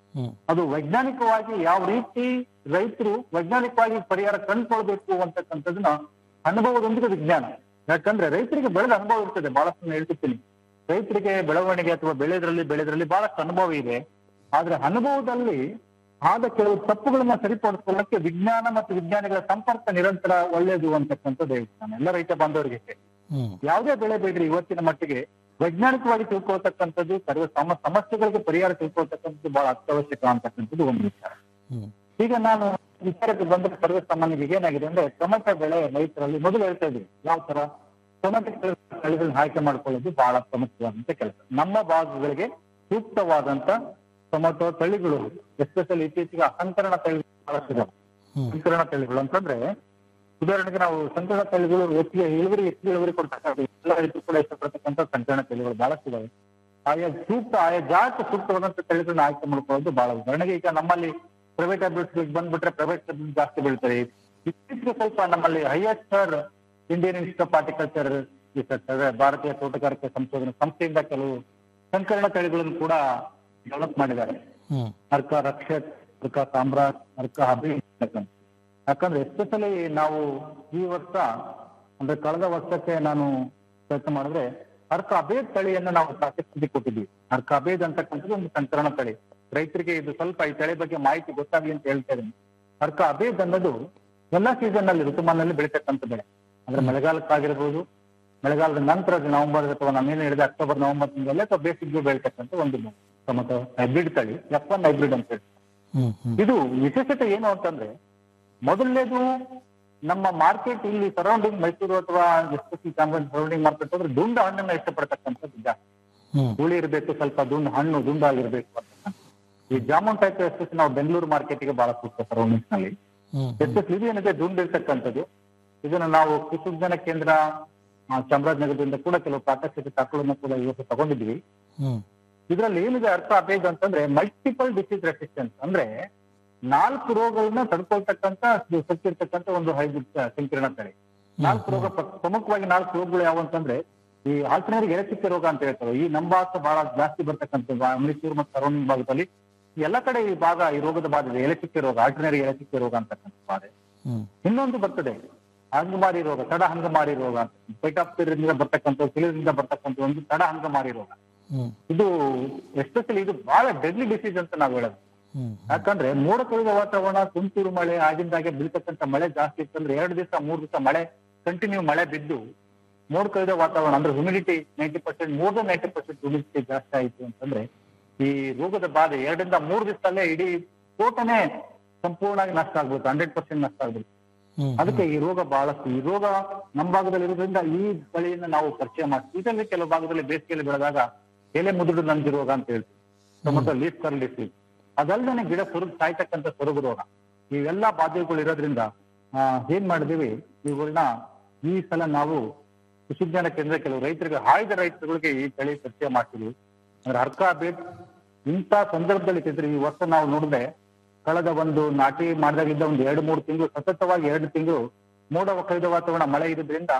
ಹ್ಮ್ ಅದು ವೈಜ್ಞಾನಿಕವಾಗಿ ಯಾವ ರೀತಿ ರೈತರು ವೈಜ್ಞಾನಿಕವಾಗಿ ಪರಿಹಾರ ಕಂಡುಕೊಳ್ಬೇಕು ಅಂತಕ್ಕಂಥದ್ದನ್ನ ಅನುಭವದೊಂದಿಗೆ ವಿಜ್ಞಾನ ಯಾಕಂದ್ರೆ ರೈತರಿಗೆ ಬೆಳೆದ ಅನುಭವ ಇರ್ತದೆ ಬಹಳಷ್ಟು ನಾನು ಹೇಳ್ತಿರ್ತೀನಿ ರೈತರಿಗೆ ಬೆಳವಣಿಗೆ ಅಥವಾ ಬೆಳೆದ್ರಲ್ಲಿ ಬೆಳೆದ್ರಲ್ಲಿ ಬಹಳಷ್ಟು ಅನುಭವ ಇದೆ ಆದ್ರೆ ಅನುಭವದಲ್ಲಿ ಆದ ಕೆಲವು ತಪ್ಪುಗಳನ್ನ ಸರಿಪಡಿಸ್ಕೊಳ್ಳಕ್ಕೆ ವಿಜ್ಞಾನ ಮತ್ತು ವಿಜ್ಞಾನಿಗಳ ಸಂಪರ್ಕ ನಿರಂತರ ಒಳ್ಳೆಯದು ಅಂತಕ್ಕಂಥದ್ದು ಹೇಳ್ತಾನೆ ಎಲ್ಲ ರೈತ ಬಾಂಧವರಿಗೆ ಹ್ಮ್ ಯಾವುದೇ ಬೆಳೆ ಬೆಳೆದ್ರಿ ಇವತ್ತಿನ ಮಟ್ಟಿಗೆ ವೈಜ್ಞಾನಿಕವಾಗಿ ತಿಳ್ಕೊಳ್ತಕ್ಕಂಥದ್ದು ಸರ್ವ ಸಮ ಸಮಸ್ಯೆಗಳಿಗೆ ಪರಿಹಾರ ತಿಳ್ಕೊಳ್ತಕ್ಕಂಥದ್ದು ಬಹಳ ಅತ್ಯವಶ್ಯಕ ಅಂತಕ್ಕಂಥದ್ದು ಒಂದು ವಿಚಾರ ಹ್ಮ್ ಈಗ ನಾನು ವಿಚಾರಕ್ಕೆ ಬಂದ್ರೆ ಸರ್ವ ಸಾಮಾನ್ಯರಿಗೆ ಏನಾಗಿದೆ ಅಂದ್ರೆ ಟೊಮೆಟೊ ಬೆಳೆ ರೈತರಲ್ಲಿ ಮೊದಲು ಹೇಳ್ತಾ ಇದ್ವಿ ಯಾವ ತರ ಟೊಮೆಟೊ ತಳಿಗಳನ್ನ ಆಯ್ಕೆ ಮಾಡ್ಕೊಳ್ಳೋದು ಬಹಳ ಪ್ರಮುಖವಾದಂತ ಕೆಲಸ ನಮ್ಮ ಭಾಗಗಳಿಗೆ ಸೂಕ್ತವಾದಂತ ಟೊಮೆಟೊ ತಳಿಗಳು ಎಸ್ಪೆಷಲಿ ಇತ್ತೀಚೆಗೆ ಅಸಂಕರಣ ತಳಿಗಳು ಬಹಳಷ್ಟಿದಾವೆ ಸಂಕರಣ ತಳಿಗಳು ಅಂತಂದ್ರೆ ಉದಾಹರಣೆಗೆ ನಾವು ಸಂಕರಣ ತಳಿಗಳು ಹೆಚ್ಚಿಗೆ ಇಳುವರಿ ಹೆಚ್ಚಿಗೆ ಇಳುವರಿ ಕೊಡ್ತಕ್ಕಂಥ ಎಲ್ಲ ರೈತರು ಕೂಡ ಇಷ್ಟಪಡ್ತಕ್ಕಂಥ ಸಂಕರಣ ತಳಿಗಳು ಬಹಳಷ್ಟಿದಾವೆ ಆಯಾ ಸೂಕ್ತ ಆಯಾ ಜಾಗಕ್ಕೆ ಸೂಕ್ತವಾದಂತ ತಳಿಗಳನ್ನ ಆಯ್ಕೆ ಮಾಡ್ಕೊಳ್ಳೋದು ಬಹಳ ಉದಾಹರಣೆಗೆ ಈಗ ನಮ್ಮಲ್ಲಿ ಪ್ರೈವೇಟ್ ಅಭ್ಯರ್ಥಿಗಳಿಗೆ ಬಂದ್ಬಿಟ್ರೆ ಪ್ರೈವೇಟ್ ಜಾಸ್ತಿ ಬೆಳಿತಾರೆ ಇತ್ತೀಚೆಗೆ ಸ್ವಲ್ಪ ನಮ್ಮಲ್ಲಿ highest Indian Institute of horticulture research ಅಂದ್ರೆ ಭಾರತೀಯ ತೋಟಗಾರಿಕೆ ಸಂಶೋಧನಾ ಸಂಸ್ಥೆಯಿಂದ ಕೆಲವು ಸಂಕರಣ ತಳಿಗಳನ್ನು ಕೂಡ ಡೆವಲಪ್ ಮಾಡಿದ್ದಾರೆ ಹ್ಮ್ ಅರ್ಕ ರಕ್ಷಕ್ ಅರ್ಕ ಸಾಮ್ರಾಟ್ ಅರ್ಕ ಅಭಿ ಅಂತಕ್ಕಂಥ. ಯಾಕಂದ್ರೆ ಎಸ್ಪೆಷಲಿ ನಾವು ಈ ವರ್ಷ ಅಂದ್ರೆ ಕಳೆದ ವರ್ಷಕ್ಕೆ ನಾನು ಪ್ರಯತ್ನ ಮಾಡಿದ್ರೆ ಅರ್ಕ ಅಭೇದ್ ತಳಿಯನ್ನ ನಾವು ಪ್ರಾಶಸ್ತ್ಯ ಕೊಟ್ಟಿದ್ವಿ ಅರ್ಕ ಅಭೇದ್ ಅಂತಕ್ಕಂಥದ್ದು ಒಂದು ಸಂಕರಣ ತಳಿ ರೈತರಿಗೆ ಇದು ಸ್ವಲ್ಪ ಈ ತಳಿ ಬಗ್ಗೆ ಮಾಹಿತಿ ಗೊತ್ತಾಗ್ಲಿ ಅಂತ ಹೇಳ್ತಾ ಇದ್ದೀನಿ ಅರ್ಕ ಅಭೇದ್ ಅನ್ನೋದು ಎಲ್ಲಾ ಸೀಸನ್ ನಲ್ಲಿ ಋತುಮಾನಲ್ಲಿ ಬೆಳೀತಕ್ಕಂಥ ಬೆಳೆ ಅಂದ್ರೆ ಮಳೆಗಾಲಕ್ಕಾಗಿರ್ಬೋದು ಮಳೆಗಾಲದ ನಂತರ ನವೆಂಬರ್ ಅಥವಾ ನಾನೇನು ಹೇಳಿದೆ ಅಕ್ಟೋಬರ್ ನವೆಂಬರ್ ತಿಂಗಳಲ್ಲಿ ಅಥವಾ ಬೇಸಿಗೆ ಬೆಳೀತಕ್ಕಂಥ ಒಂದು ಬೆಳೆ. ಟೊಮೊಟೊ ಹೈಬ್ರಿಡ್ ತಳಿ ಎಫ್ ಒನ್ ಹೈಬ್ರಿಡ್ ಅಂತ ಹೇಳಿ ಹ್ಮ್ ಹ್ಮ್ ಇದು ವಿಶೇಷತೆ ಏನು ಅಂತಂದ್ರೆ ಮೊದಲನೇದು ನಮ್ಮ ಮಾರ್ಕೆಟ್ ಇಲ್ಲಿ ಸರೌಂಡಿಂಗ್ ಮೈಸೂರು ಅಥವಾ ಎಸ್ಪೆಷಲಿ ಚಾಮರಾಜ ಸರೌಂಡಿಂಗ್ ಮಾರ್ಕೆಟ್ ಹೋದ್ರೆ ದುಂಡ ಹಣ್ಣನ್ನ ಇಷ್ಟಪಡ್ತಕ್ಕಂಥದ್ದು ಜಾಸ್ತಿ ಹ್ಮ್ ಹುಳಿ ಇರಬೇಕು ಸ್ವಲ್ಪ ದುಂಡು ಹಣ್ಣು ದುಂಡಾಗಿರ್ಬೇಕು ಅಂತ ಈ ಜಾಮೂನ್ ಟೈಪ್ ಎಸ್ಪೆಷಲಿ ನಾವು ಬೆಂಗಳೂರು ಮಾರ್ಕೆಟ್ಗೆ ಬಹಳ ಸೂಕ್ತ ಸರೌಂಡಿಂಗ್ಸ್ ನಲ್ಲಿ ಹ್ಮ್ ಎಸ್ಪೆಷಲಿ ಇದು ಏನಿದೆ ದುಂಡು ಇರ್ತಕ್ಕಂಥದ್ದು ಇದನ್ನ ನಾವು ಕೃಷಿ ವಿಜ್ಞಾನ ಕೇಂದ್ರ ಆ, ಚಾಮರಾಜನಗರದಿಂದ ಕೂಡ ಕೆಲವು ಪ್ರಾತ್ಯಕ್ಷಿಕ ದಾಖಲೆಯನ್ನು ಕೂಡ ಇವತ್ತು ತಗೊಂಡಿದ್ವಿ ಹ್ಮ್ ಇದರಲ್ಲಿ ಏನಿದೆ ಅರ್ಥ ಅಭೇದ ಅಂತಂದ್ರೆ ಮಲ್ಟಿಪಲ್ ಡಿಸೀಸ್ ರೆಸಿಸ್ಟೆನ್ಸ್ ಅಂದ್ರೆ ನಾಲ್ಕು ರೋಗಗಳನ್ನ ತಡ್ಕೊಳ್ತಕ್ಕಂತ ಶಕ್ತಿ ಇರ್ತಕ್ಕಂತ ಒಂದು ಹೈಬ್ರಿಡ್ ಸಂಕೀರ್ಣ ತಳಿ ನಾಲ್ಕು ರೋಗ ಪ್ರ- ಪ್ರಮುಖವಾಗಿ ನಾಲ್ಕು ರೋಗಗಳು ಯಾವ ಅಂತಂದ್ರೆ ಈ ಆಲ್ಟರ್ನೇರಿ ಎಲೆಚಿಕ್ಕೆ ರೋಗ ಅಂತ ಹೇಳ್ತಾರೆ ಈ ನಮ್ಮ ಭಾಗ ಬಹಳ ಜಾಸ್ತಿ ಬರ್ತಕ್ಕಂಥದ್ದು ಆ ಮೈಸೂರು ಮತ್ತು ಸರೌಂಡಿಂಗ್ ಭಾಗದಲ್ಲಿ ಎಲ್ಲ ಕಡೆ ಈ ಭಾಗ ಈ ರೋಗದ ಬಾಧೆ ಇದೆ ಎಲೆಚಿಕ್ಕೆ ರೋಗ ಆಲ್ಟರ್ನೇರಿ ಎಲೆಚಿಕ್ಕೆ ರೋಗ ಅಂತಕ್ಕಂಥ ಬಾಧೆ ಹ್ಮ್ ಇನ್ನೊಂದು ಬರ್ತದೆ ಹಂಗಮಾರಿ ರೋಗ ತಡ ಹಂಗಮಾರಿ ರೋಗ ಅಂತ ಪೈಟಾಪ್ತಿರಿಂದ ಬರ್ತಕ್ಕಂಥ ತಿಳಿದಿಂದ ಬರ್ತಕ್ಕಂಥ ಒಂದು ತಡ ಹಂಗಮಾರಿ ರೋಗ ಹ್ಮ್ ಇದು ಎಸ್ಪೆಷಲಿ ಇದು ಬಹಳ ಡೆಡ್ಲಿ ಡಿಸೀಸ್ ಅಂತ ನಾವು ಹೇಳೋದು ಹ್ಮ್ ಯಾಕಂದ್ರೆ ಮೋಡ ಕವಿದ ವಾತಾವರಣ ತುಂತುರು ಮಳೆ ಆಗಿಂದಾಗೆ ಬೀಳ್ತಕ್ಕಂಥ ಮಳೆ ಜಾಸ್ತಿ ಇತ್ತಂದ್ರೆ ಎರಡು ದಿವಸ ಮೂರು ದಿವಸ ಮಳೆ ಕಂಟಿನ್ಯೂ ಮಳೆ ಬಿದ್ದು ಮೋಡ ಕವಿದ ವಾತಾವರಣ ಅಂದ್ರೆ humidity ninety percent more than ninety percent humidity ಜಾಸ್ತಿ ಆಯ್ತು ಅಂತಂದ್ರೆ ಈ ರೋಗದ ಬಾಧೆ ಎರಡರಿಂದ ಮೂರು ದಿವಸದಲ್ಲೇ ಇಡೀ ತೋಟನೇ ಸಂಪೂರ್ಣವಾಗಿ ನಷ್ಟ ಆಗ್ಬೇಕು ಹಂಡ್ರೆಡ್ ಪರ್ಸೆಂಟ್ ನಷ್ಟ ಆಗ್ಬೇಕು ಹ್ಮ್ ಅದಕ್ಕೆ ಈ ರೋಗ ಬಹಳಷ್ಟು ಈ ರೋಗ ನಮ್ಮ ಭಾಗದಲ್ಲಿ ಇರೋದ್ರಿಂದ ಈ ತಳಿಯನ್ನ ನಾವು ಪರಿಚಯ ಮಾಡ್ತೀವಿ ಇದರಲ್ಲಿ ಕೆಲವು ಭಾಗದಲ್ಲಿ ಬೇಸಿಗೆಯಲ್ಲಿ ಬೆಳೆದಾಗ ಎಲೆ ಮುದುಡು ನಂಜು ರೋಗ ಅಂತ ಹೇಳ್ತೀವಿ ಟೊಮೊಟೊ ಲೀಫ್ ಕರ್ ಡಿಸೀಸ್ ಅದಲ್ಲದೆ ಗಿಡ ಸೊರಗು ಸಾಯ್ತಕ್ಕಂಥ ಸೊರಗು ರೋಗ ಇವೆಲ್ಲ ಬಾಧೆಗಳು ಇರೋದ್ರಿಂದ ಆ, ಏನ್ ಮಾಡಿದೀವಿ ಇವುಗಳನ್ನ ಈ ಸಲ ನಾವು ಕೃಷಿ ವಿಜ್ಞಾನ ಕೇಂದ್ರ ಕೆಲವು ರೈತರಿಗೆ ಆಯ್ದ ರೈತರುಗಳಿಗೆ ಈ ತಳಿ ಪರಿಚಯ ಮಾಡ್ತೀವಿ ಅಂದ್ರೆ ಅರ್ಕ ಬೇಟ್ ಇಂಥ ಸಂದರ್ಭದಲ್ಲಿ ಇದ್ರೆ ಈ ವರ್ಷ ನಾವು ನೋಡಿದ್ರೆ ಕಳೆದ ಒಂದು ನಾಟಿ ಮಾಡಿದಾಗಿದ್ದ ಒಂದು ಎರಡು ಮೂರು ತಿಂಗಳು ಸತತವಾಗಿ ಎರಡು ತಿಂಗಳು ಮೋಡ ಕಳೆದ ವಾತಾವರಣ ಮಳೆ ಇರೋದ್ರಿಂದ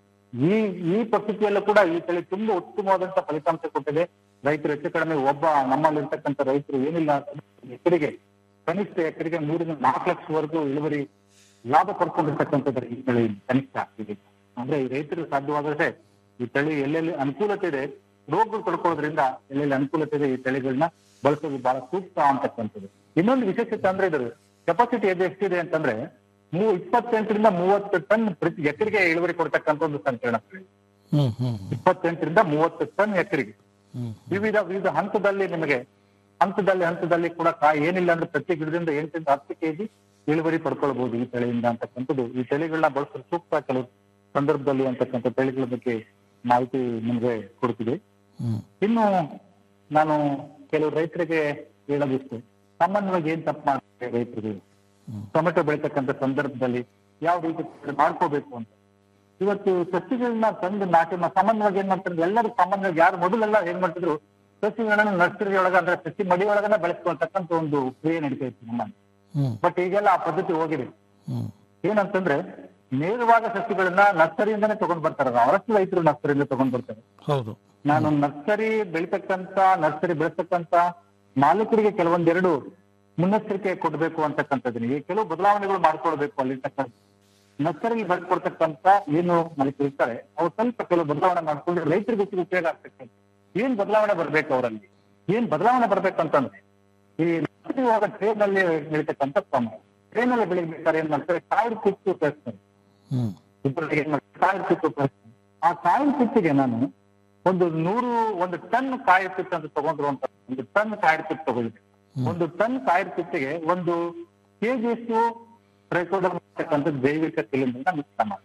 ಈ ಈ ಪರಿಸ್ಥಿತಿಯಲ್ಲೂ ಕೂಡ ಈ ತಳಿ ತುಂಬಾ ಉತ್ತಮವಾದಂತ ಫಲಿತಾಂಶ ಕೊಟ್ಟಿದೆ ರೈತರು ಹೆಚ್ಚು ಕಡಿಮೆ ಒಬ್ಬ ನಮ್ಮಲ್ಲಿ ಇರ್ತಕ್ಕಂಥ ರೈತರು ಏನಿಲ್ಲ ಅಂತಂದ್ರೆ ಎಕರೆಗೆ ಕನಿಷ್ಠ ಎಕರೆಗೆ ಮೂರಿಂದ ನಾಲ್ಕು ಲಕ್ಷವರೆಗೂ ಇಳುವರಿ ಲಾಭ ಪಡ್ಕೊಂಡಿರ್ತಕ್ಕಂಥದ್ದು ಈ ತಳಿ ಕನಿಷ್ಠ ಆಗ್ತಿದೆ ಅಂದ್ರೆ ಈ ರೈತರು ಸಾಧ್ಯವಾದ್ರೆ ಈ ತಳಿ ಎಲ್ಲೆಲ್ಲಿ ಅನುಕೂಲತೆ ಇದೆ ರೋಗಗಳು ತಡ್ಕೊಳ್ಳೋದ್ರಿಂದ ಎಲ್ಲೆಲ್ಲಿ ಅನುಕೂಲತೆ ಇದೆ ಈ ತಳಿಗಳನ್ನ ಬಳಸೋದು ಬಹಳ ಸೂಕ್ತ ಅಂತಕ್ಕಂಥದ್ದು ಇನ್ನೊಂದು ವಿಶೇಷತೆ ಅಂದ್ರೆ ಇದ್ರ ಕೆಪಾಸಿಟಿ ಎದು ಎಷ್ಟಿದೆ ಅಂತಂದ್ರೆ ಮೂ ಇಪ್ಪತ್ತೆಂಟರಿಂದ ಮೂವತ್ತು ಟನ್ ಪ್ರತಿ ಎಕರೆಗೆ ಇಳುವರಿ ಕೊಡ್ತಕ್ಕಂಥ ಒಂದು ಸಂಕೀರ್ಣ ತಳಿ. ಹ್ಮ್ ಹ್ಮ್ ಇಪ್ಪತ್ತೆಂಟರಿಂದ ಮೂವತ್ತು ಟನ್ ಎಕರೆಗೆ ಹ್ಮ್ ವಿವಿಧ ವಿವಿಧ ಹಂತದಲ್ಲಿ ನಿಮಗೆ ಹಂತದಲ್ಲಿ ಹಂತದಲ್ಲಿ ಕೂಡ ಕಾಯಿ ಏನಿಲ್ಲ ಅಂದ್ರೆ ಪ್ರತಿ ಗಿಡದಿಂದ ಎಂಟರಿಂದ ಹತ್ತು ಕೆಜಿ ಇಳುವರಿ ಪಡ್ಕೊಳ್ಬಹುದು ಈ ತಳಿಯಿಂದ ಅಂತಕ್ಕಂಥದ್ದು ಈ ತಳಿಗಳನ್ನ ಬಳಸಲು ಸೂಕ್ತ ಕೆಲವು ಸಂದರ್ಭದಲ್ಲಿ ಅಂತಕ್ಕಂಥ ತಳಿಗಳ ಬಗ್ಗೆ ಮಾಹಿತಿ ನಿಮಗೆ ಕೊಡ್ತಿದೆ ಹ್ಮ್ ಇನ್ನು ನಾನು ಕೆಲವು ರೈತರಿಗೆ ಹೇಳೋದಿತ್ತು ಸಾಮಾನ್ಯವಾಗಿ ಏನ್ ತಪ್ಪು ಮಾಡ್ತಾರೆ ರೈತರಿಗೆ ಟೊಮೆಟೊ ಬೆಳೀತಕ್ಕಂಥ ಸಂದರ್ಭದಲ್ಲಿ ಯಾವ ರೀತಿ ಮಾಡ್ಕೋಬೇಕು ಅಂತ ಇವತ್ತು ಸಸಿಗಳನ್ನ ತಂದು ನಾಟಿ ಮಾ- ಸಾಮಾನ್ಯವಾಗಿ ಏನ್ ಮಾಡ್ತಾರೆ ಎಲ್ಲರೂ ಸಾಮಾನ್ಯವಾಗಿ ಯಾರು ಮೊದಲೆಲ್ಲ ಏನ್ ಮಾಡ್ತಿದ್ರು ಸಸಿಗಳನ್ನ ನರ್ಸರಿ ಒಳಗ ಅಂದ್ರೆ ಸಸಿ ಮಡಿ ಒಳಗನೆ ಬೆಳೆಸ್ಕೊಳ್ತಕ್ಕಂಥ ಒಂದು ಕ್ರಿಯೆ ನಡೀತಾ ಇತ್ತು ನಮ್ಮಲ್ಲಿ ಹ್ಮ್ ಬಟ್ ಈಗೆಲ್ಲ ಆ ಪದ್ಧತಿ ಹೋಗಿದೆ ಹ್ಮ್ ಏನಂತಂದ್ರೆ ನೇರವಾದ ಸಸಿಗಳನ್ನ ನರ್ಸರಿಯಿಂದಾನೇ ತಗೊಂಡ್ ಬರ್ತಾರೆ ಅವರಷ್ಟು ರೈತರು ನರ್ಸರಿಯಿಂದ ತಗೊಂಡ್ ಬರ್ತಾರೆ ಹೌದು ನಾನು ನರ್ಸರಿ ಬೆಳಿತಕ್ಕಂತ ನರ್ಸರಿ ಬೆಳೆಸ್ತಕ್ಕಂತ ಮಾಲೀಕರಿಗೆ ಕೆಲವೊಂದೆರಡು ಮುನ್ನೆಚ್ಚರಿಕೆ ಕೊಡಬೇಕು ಅಂತಕ್ಕಂಥದ್ದನ್ನ ಈ ಕೆಲವು ಬದಲಾವಣೆಗಳು ಮಾಡ್ಕೊಳ್ಬೇಕು ಅಲ್ಲಿರ್ತಕ್ಕಂಥ ನರ್ಸರಿಗೆ ಬರ್ಕೊಡ್ತಕ್ಕಂಥ ಏನು ಮಾಲೀಕರು ಇರ್ತಾರೆ ಅವ್ರು ಸ್ವಲ್ಪ ಕೆಲವು ಬದಲಾವಣೆ ಮಾಡ್ಕೊಂಡ್ರೆ ರೈತರಿಗೆ ಹೆಚ್ಚಿಗೆ ಉಪಯೋಗ ಆಗ್ತಕ್ಕಂಥ ಏನ್ ಬದಲಾವಣೆ ಬರ್ಬೇಕು ಅವರಲ್ಲಿ ಏನ್ ಬದಲಾವಣೆ ಬರ್ಬೇಕಂತಂದ್ರೆ ಈ ನರ್ಸರಿ ಹೋಗ ಟ್ರೈನ್ ಅಲ್ಲಿ ಬೆಳಿತಕ್ಕಂಥ ಪ್ರಮಾಣ ಟ್ರೈನ್ ಅಲ್ಲಿ ಬೆಳಿಬೇಕಾದ್ರೆ ಏನ್ ಮಾಡ್ತಾರೆ ಕಾಯಿಲ್ ಕಿತ್ತು ಉಪಯೋಗಿಸ್ತಾರೆ ಇಬ್ಬರಿಗೆ ಏನ್ ಮಾಡ್ತಾರೆ ಕಾಯಿಲ್ ಕಿತ್ತು ಉಪಯೋಗಿಸ್ತಾರೆ ಆ ಕಾಯಿಲ್ ಕಿತ್ತಿಗೆ ನಾನು ಒಂದು ನೂರು ಒಂದು ಟನ್ ಕಾಯಿಲ್ ಕಿತ್ತು ಅಂತ ತಗೊಂಡ್ರು ಅಂತ ಒಂದು ಟನ್ ಕಾಯಿಲ್ ಕಿತ್ತು ತಗೊಳ್ಳಿ ಒಂದು ಟನ್ ಕಾಯಿಲ್ ಕಿತ್ತಿಗೆ ಒಂದು ಕೆಜಿಯಷ್ಟು ಟ್ರೈಕೋಡರ್ ಮಾಡ್ತಕ್ಕಂಥ ಜೈವಿಕ ಸಿಲಿಂಡರ್ನ ಮಿಶ್ರ ಮಾಡಿ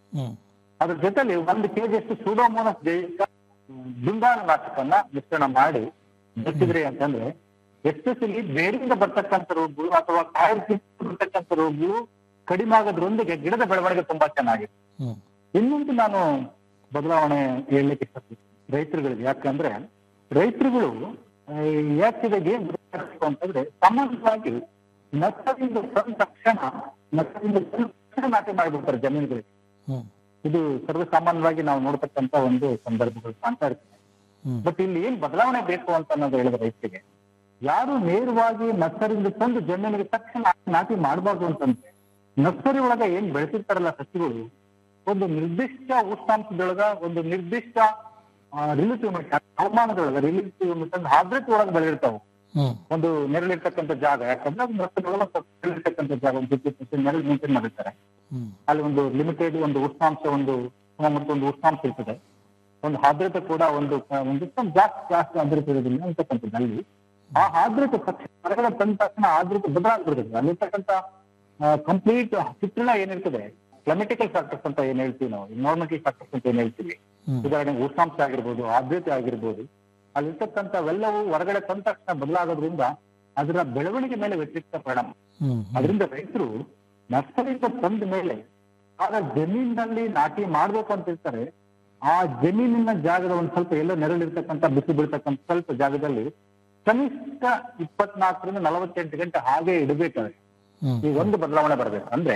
ಅದ್ರ ಜೊತೆಲಿ ಒಂದು ಕೆಜಿಯಷ್ಟು ಸೂಡೋಮೋನಸ್ ಜೈವಿಕ ದುಂಡಾಣು ನಾಶಕನ್ನ ಮಿಶ್ರಣ ಮಾಡಿ ಬೆಚ್ಚಿದ್ರಿ ಅಂತಂದ್ರೆ ಎಸ್ಪೆಷಲಿ ಬೇರಿಂದ ಬರ್ತಕ್ಕಂಥ ರೋಗಗಳು ಅಥವಾ ಕಾಯಿಲ್ ಕಿತ್ತು ಬರ್ತಕ್ಕಂಥ ರೋಗಗಳು ಕಡಿಮೆ ಆಗೋದ್ರೊಂದಿಗೆ ಗಿಡದ ಬೆಳವಣಿಗೆ ತುಂಬಾ ಚೆನ್ನಾಗಿದೆ ಇನ್ನೊಂದು ನಾನು ಬದಲಾವಣೆ ಹೇಳಲಿಕ್ಕೆ ಇಷ್ಟಪಡ್ತೀನಿ ರೈತರುಗಳಿಗೆ ಯಾಕಂದ್ರೆ ರೈತರುಗಳು ಆ, ಯಾಕಿದೆ ಏನ್ ಬದಲಾಯಿಸ್ಬೇಕು ಅಂತಂದ್ರೆ ಸಾಮಾನ್ಯವಾಗಿ ನಷ್ಟದಿಂದ ತಂದ ತಕ್ಷಣ ನಷ್ಟದಿಂದ ತಂದ ತಕ್ಷಣ ನಾಟಿ ಮಾಡಿಬಿಡ್ತಾರೆ ಜಮೀನುಗಳಿಗೆ ಇದು ಸರ್ವಸಾಮಾನ್ಯವಾಗಿ ನಾವು ನೋಡ್ತಕ್ಕಂತ ಒಂದು ಸಂದರ್ಭಗಳು ಕಾಣ್ತಾ ಇರ್ತದೆ ಬಟ್ ಇಲ್ಲಿ ಏನ್ ಬದಲಾವಣೆ ಬೇಕು ಅಂತ ಅನ್ನೋದು ಹೇಳಿದ ರೈತರಿಗೆ ಯಾರು ನೇರವಾಗಿ ನರ್ಸರಿಯಿಂದ ತಂದು ಜಮೀನಿಗೆ ತಕ್ಷಣ ನಾಟಿ ಮಾಡಬಾರ್ದು ಅಂತಂದ್ರೆ ನರ್ಸರಿ ಒಳಗ ಏನ್ ಬೆಳೆಸಿರ್ತಾರಲ್ಲ ಸಸಿಗಳು ಒಂದು ನಿರ್ದಿಷ್ಟ ಉಷ್ಣಾಂಶದೊಳಗ ಒಂದು ನಿರ್ದಿಷ್ಟ ರಿಲೇಟಿವ್ ಹವಾಮಾನದೊಳಗ ರಿಲೇಟಿವ್ ಒಂದು ಆದ್ರತೆ ಒಳಗೆ ಬೆಳೆದಿರ್ತಾವ ಒಂದು ನೆರಳಿರ್ತಕ್ಕಂಥ ಜಾಗ ಯಾಕಂದ್ರೆ ಅದು ನರ್ಸರಿ ಒಳಗೆ ಸ್ವಲ್ಪ ನೆರಳಿರ್ತಕ್ಕಂಥ ಜಾಗ ಒಂದು ಫಿಫ್ಟಿ ಪರ್ಸೆಂಟ್ ನೆರಳು ಮೇಂಟೈನ್ ಮಾಡಿರ್ತಾರೆ ಅಲ್ಲಿ ಒಂದು ಲಿಮಿಟೆಡ್ ಒಂದು ಉಷ್ಣಾಂಶ ಒಂದು ಮತ್ತು ಒಂದು ಉಷ್ಣಾಂಶ ಇರ್ತದೆ ಒಂದು ಆರ್ದ್ರತೆ ಕೂಡ ಒಂದು ಒಂದು ಸ್ವಲ್ಪ ಜಾಸ್ತಿ ಜಾಸ್ತಿ ಆರ್ದ್ರತೆ ಇರೋದಿಲ್ಲ ಅಂತಕ್ಕಂಥದ್ದು ಅಲ್ಲಿ ಆ ಆರ್ದ್ರತೆ ತಕ್ಷಣ ಹೊರಗಡೆ ತಂದ ತಕ್ಷಣ ಆರ್ದ್ರತೆ ಬದಲಾಗ್ಬಿಡ್ತದೆ ಅಲ್ಲಿರ್ತಕ್ಕಂಥ ಕಂಪ್ಲೀಟ್ ಚಿತ್ರಣ ಏನಿರ್ತದೆ ಕ್ಲಮೆಟಿಕಲ್ ಫ್ಯಾಕ್ಟರ್ಸ್ ಅಂತ ಏನ್ ಹೇಳ್ತೀವಿ ನಾವು ಇನ್ವಾರ್ಮೆಂಟಲ್ ಫ್ಯಾಕ್ಟರ್ಸ್ ಅಂತ ಏನ್ ಹೇಳ್ತೀವಿ ಉದಾಹರಣೆಗೆ ಉಷ್ಣಾಂಶ ಆಗಿರ್ಬೋದು ಆರ್ದ್ರತೆ ಆಗಿರ್ಬೋದು ಅಲ್ಲಿರ್ತಕ್ಕಂಥವೆಲ್ಲವೂ ಹೊರಗಡೆ ತಂದ ತಕ್ಷಣ ಬದಲಾಗೋದ್ರಿಂದ ಅದರ ಬೆಳವಣಿಗೆ ಮೇಲೆ ವ್ಯತಿರಿಕ್ತ ಪರಿಣಾಮ ಅದರಿಂದ ರೈತರು ನರ್ಸರಿಯಿಂದ ತಂದ ಮೇಲೆ ಆಗ ಜಮೀನಿನಲ್ಲಿ ನಾಟಿ ಮಾಡ್ಬೇಕು ಅಂತ ಇರ್ತಾರೆ ಆ ಜಮೀನಿನ ಜಾಗದ ಒಂದ್ ಸ್ವಲ್ಪ ಎಲ್ಲೋ ನೆರಳಿರ್ತಕ್ಕಂಥ ಬಿಸಿ ಬೀಳ್ತಕ್ಕಂಥ ಸ್ವಲ್ಪ ಜಾಗದಲ್ಲಿ ಕನಿಷ್ಠ ಇಪ್ಪತ್ನಾಲ್ಕರಿಂದ ನಲವತ್ತೆಂಟು ಗಂಟೆ ಹಾಗೆ ಇಡಬೇಕಾದ್ರೆ ಈ ಒಂದು ಬದಲಾವಣೆ ಬರ್ಬೇಕು ಅಂದ್ರೆ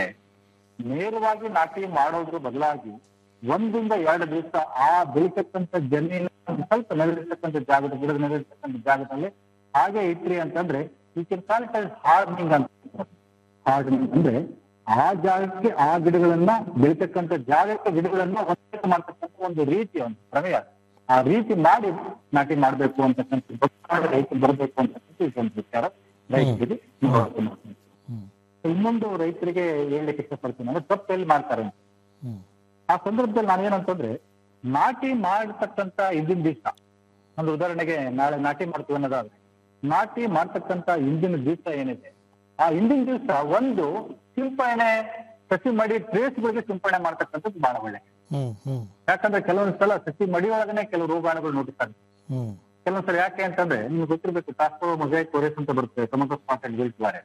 ನೇರವಾಗಿ ನಾಟಿ ಮಾಡೋದ್ರ ಬದಲಾಗಿ ಒಂದಿಂದ ಎರಡು ದಿವಸ ಆ ಬೆಳಿತಕ್ಕಂಥ ಜಮೀನು ಒಂದ್ ಸ್ವಲ್ಪ ನೆರಳಿರ್ತಕ್ಕಂಥ ಜಾಗದ ಗಿಡದ ನೆರಳಿರ್ತಕ್ಕಂಥ ಜಾಗದಲ್ಲಿ ಹಾಗೆ ಇಟ್ರಿ ಅಂತಂದ್ರೆ ಈ ಕೆನ್ ಕಾಲ್ ಹಾರ್ಡನಿಂಗ್ ಅಂತ ಹಾರ್ಡನಿಂಗ್ ಅಂದ್ರೆ ಆ ಜಾಗಕ್ಕೆ ಆ ಗಿಡಗಳನ್ನ ಬೆಳಿತಕ್ಕಂಥ ಜಾಗಕ್ಕೆ ಗಿಡಗಳನ್ನ ಹೊಂದಾಣಿಕೆ ಮಾಡ್ತಕ್ಕಂಥ ಒಂದು ರೀತಿ ಒಂದು ಪ್ರಮೇಯ ಆ ರೀತಿ ಮಾಡಿ ನಾಟಿ ಮಾಡ್ಬೇಕು ಅಂತಕ್ಕಂಥ ಬದಲಾವಣೆ ರೈತರು ಬರಬೇಕು ಅಂತಕ್ಕಂಥ ಇದೊಂದು ವಿಚಾರ ರೈತರಿಗೆ ನೋಡ್ತೀನಿ. ಇನ್ನೊಂದು ರೈತರಿಗೆ ಹೇಳಲಿಕ್ಕೆ ಇಷ್ಟಪಡ್ತೀನಿ ಅಂದ್ರೆ ತಪ್ಪು ಎಲ್ಲಿ ಮಾಡ್ತಾರೆ ಅಂತ. ಆ ಸಂದರ್ಭದಲ್ಲಿ ನಾನೇನಂತಂದ್ರೆ ನಾಟಿ ಮಾಡತಕ್ಕಂತ ಹಿಂದಿನ ದಿವಸ ಒಂದು ಉದಾಹರಣೆಗೆ ನಾಳೆ ನಾಟಿ ಮಾಡ್ತೀವಿ ಅನ್ನೋದಾದ್ರೆ ನಾಟಿ ಮಾಡ್ತಕ್ಕಂತ ಹಿಂದಿನ ದಿವಸ ಏನಿದೆ ಆ ಹಿಂದಿನ ದಿವಸ ಒಂದು ಸಿಂಪರಣೆ ಸಸಿ ಮಡಿ ಟ್ರೇಸ್ಗಳಿಗೆ ಸಿಂಪರಣೆ ಮಾಡ್ತಕ್ಕಂಥದ್ದು ಬಹಳ ಒಳ್ಳೆ ಯಾಕಂದ್ರೆ ಕೆಲವೊಂದ್ ಸಲ ಸಸಿ ಮಡಿಯೊಳಗನೆ ಕೆಲವು ರೋಗಾಣುಗಳು ನೋಟಿಸ್ ಆಗುತ್ತೆ ಕೆಲವೊಂದ್ಸಲ ಯಾಕೆ ಅಂತಂದ್ರೆ ನಿಮ್ಗೆ ಗೊತ್ತಿರ್ಬೇಕು ಟಾಸ್ಕೋ ಮೊಸೈಕ್ ಕೋರೆಸ್ ಅಂತ ಬರುತ್ತೆ ಟೊಮೊಟೊ ಸ್ಪಾಟ್ ಅಂಡ್ ಬೀಳ್ತಾರೆ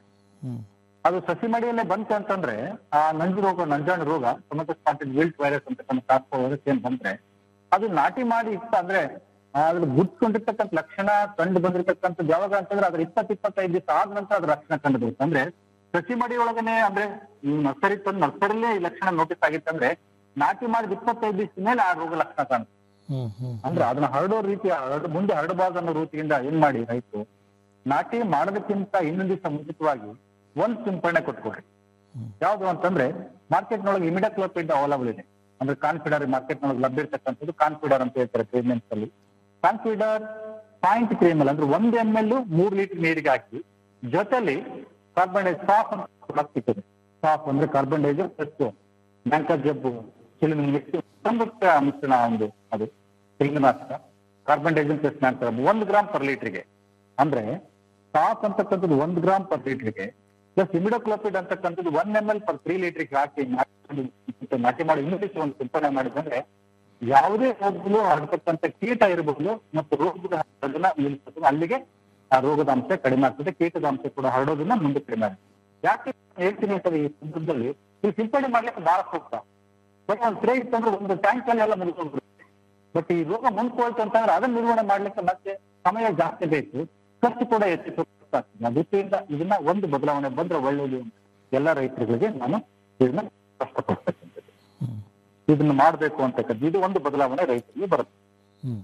ಅದು ಸಸಿ ಮಡಿಯಲ್ಲೇ ಬಂತು ಅಂತಂದ್ರೆ ಆ ನಂಜು ರೋಗ ನಂಜಾಣು ರೋಗ ಟೊಮೆಟೊ ಸ್ಪಾಟೆಡ್ ವಿಲ್ಟ್ ವೈರಸ್ ಅಂತಕ್ಕಂಥ ಟಾಸ್ಕೋ ವೈರಸ್ ಏನ್ ಬಂದ್ರೆ ಅದು ನಾಟಿ ಮಾಡಿ ಇತ್ತ ಅಂದ್ರೆ ಅದ್ರ ಗುರ್ತ್ಕೊಂಡಿರ್ತಕ್ಕಂಥ ಲಕ್ಷಣ ಕಂಡು ಬಂದಿರತಕ್ಕಂಥದ್ದು ಯಾವಾಗ ಅಂತಂದ್ರೆ ಅದ್ರ ಇಪ್ಪತ್ ಇಪ್ಪತ್ತೈದು ದಿವಸ ಆದ ನಂತರ ಅದ್ರ ಲಕ್ಷಣ ಕಂಡು ಬರುತ್ತೆ ಅಂದ್ರೆ ಸಸಿ ಮಡಿ ಒಳಗನೆ ಅಂದ್ರೆ ಈ ನರ್ಸರಿ ತಂದು ನರ್ಸರಿಲೇ ಈ ಲಕ್ಷಣ ನೋಟಿಸ್ ಆಗಿತ್ತಂದ್ರೆ ನಾಟಿ ಮಾಡಿದ ಇಪ್ಪತ್ತೈದು ದಿವಸದ ಮೇಲೆ ಆ ರೋಗ ಲಕ್ಷಣ ಕಾಣುತ್ತೆ ಅಂದ್ರೆ ಅದನ್ನ ಹರಡೋ ರೀತಿ ಹರಡ್- ಮುಂದೆ ಹರಡಬಾರ್ದು ಅನ್ನೋ ರೀತಿಯಿಂದ ಏನ್ ಮಾಡಿ ರೈತರು ನಾಟಿ ಮಾಡೋದಕ್ಕಿಂತ ಇನ್ನೊಂದ್ ದಿವಸ ಮುಂಚಿತವಾಗಿ ಒಂದ್ ಸಿಂಪರಣೆ ಕೊಟ್ಕೊಡ್ರಿ ಯಾವ್ದು ಅಂತಂದ್ರೆ ಮಾರ್ಕೆಟ್ನೊಳಗೆ ಇಮಿಡಾಕ್ಲೋಪಿಡ್ ಅವೈಲಬಲ್ ಇದೆ ಅಂದ್ರೆ ಕಾನ್ಫಿಡರ್ ಮಾರ್ಕೆಟ್ನೊಳಗೆ ಲಭ್ಯ ಇರ್ತಕ್ಕಂಥದ್ದು ಕಾನ್ಫಿಡರ್ ಅಂತ ಹೇಳ್ತಾರೆ ಟ್ರೀಟ್ಮೆಂಟ್ಸ್ ಅಲ್ಲಿ ಕಾನ್ಫಿಡರ್ ಪಾಯಿಂಟ್ ಕ್ರೀಮ್ ಅಲ್ಲಿ ಅಂದ್ರೆ ಒಂದ್ ಎಮ್ ಎಲ್ ಮೂರ್ ಲೀಟರ್ ನೀರಿಗೆ ಹಾಕಿ ಜೊತೆಲಿ ಕಾರ್ಬನ್ ಡೈ ಸಾಫ್ ಅಂತ ಸಿಗ್ತದೆ ಸಾಫ್ ಅಂದ್ರೆ ಕಾರ್ಬನ್ ಡೈಜರ್ ಪ್ಲಸ್ ಬ್ಯಾಂಕ ಜಬ್ಬು ಚಿಲಿನ ಮಿಕ್ಸ್ ಸಂಯುಕ್ತ ಮಿಶ್ರಣ ಒಂದು ಅದು ಕ್ರಿಮಿನಾಶಕ ಕಾರ್ಬನ್ ಡೈಜನ್ ಪ್ಲಸ್ ಬ್ಯಾಂಕ ಒಂದು ಗ್ರಾಮ್ ಪರ್ ಲೀಟರ್ಗೆ ಅಂದ್ರೆ ಸಾಫ್ ಅಂತಕ್ಕಂಥದ್ದು ಒಂದ್ ಗ್ರಾಮ್ ಪರ್ ಲೀಟರ್ಗೆ ಪ್ಲಸ್ ಇಮಿಡೋಕ್ಲೋಪಿಡ್ ಅಂತಕ್ಕಂಥದ್ದು one M L per three ಲೀಟರ್ಗೆ ಹಾಕಿ ನಾಟಿ ನಾಟಿ ಮಾಡಿ ಇನ್ನೂ ದಿವಸ ಒಂದು ಸಿಂಪಡಣೆ ಮಾಡಿದ್ರೆ ಯಾವುದೇ ರೋಗಗಳು ಹರಡ್ತಕ್ಕಂಥ ಕೀಟ ಇರಬಹುದು ಮತ್ತು ರೋಗದ ಹರಡೋದನ್ನ ನಿಲ್ಲಿಸ್ತದೆ ಅಲ್ಲಿಗೆ ಆ ರೋಗದ ಅಂಶ ಕಡಿಮೆ ಆಗ್ತದೆ ಕೀಟದ ಅಂಶ ಕೂಡ ಹರಡೋದನ್ನ ಮುಂದೆ ಕಡಿಮೆ ಆಗ್ತದೆ ಯಾಕೆ ಹೇಳ್ತೀನಿ ಅಂತ ಈ ಸಂದರ್ಭದಲ್ಲಿ ಈ ಸಿಂಪಡಣೆ ಮಾಡ್ಲಿಕ್ಕೆ ಬಹಳ ಸೂಕ್ತ ಬಟ್ ಒಂದು ಸ್ಪ್ರೇ ಇತ್ತಂದ್ರೆ ಒಂದು ಟ್ಯಾಂಕ್ ಅಲ್ಲಿ ಎಲ್ಲ ಮುಗಿದೋಗ್ಬಿಡುತ್ತೆ ಬಟ್ ಈ ರೋಗ ಮುಂದ್ಕೊಳ್ತು ಅಂತಂದ್ರೆ ಅದನ್ನ ನಿರ್ವಹಣೆ ಮಾಡ್ಲಿಕ್ಕೆ ಮತ್ತೆ ಸಮಯ ಜಾಸ್ತಿ ಬೇಕು ಖರ್ಚು ಕೂಡ ಹೆಚ್ಚು ಆಗ್ತದೆ ಆ ದೃಷ್ಟಿಯಿಂದ ಇದನ್ನ ಒಂದು ಬದಲಾವಣೆ ಬಂದ್ರೆ ಒಳ್ಳೆಯದು ಅಂತ ಎಲ್ಲ ರೈತರುಗಳಿಗೆ ನಾನು ಇದನ್ನ ಕಷ್ಟಪಡ್ತಕ್ಕಂಥದ್ದು ಇದನ್ನ ಮಾಡ್ಬೇಕು ಅಂತಕ್ಕಂಥ ಇದು ಒಂದು ಬದಲಾವಣೆ ರೈತರಿಗೆ ಬರುತ್ತೆ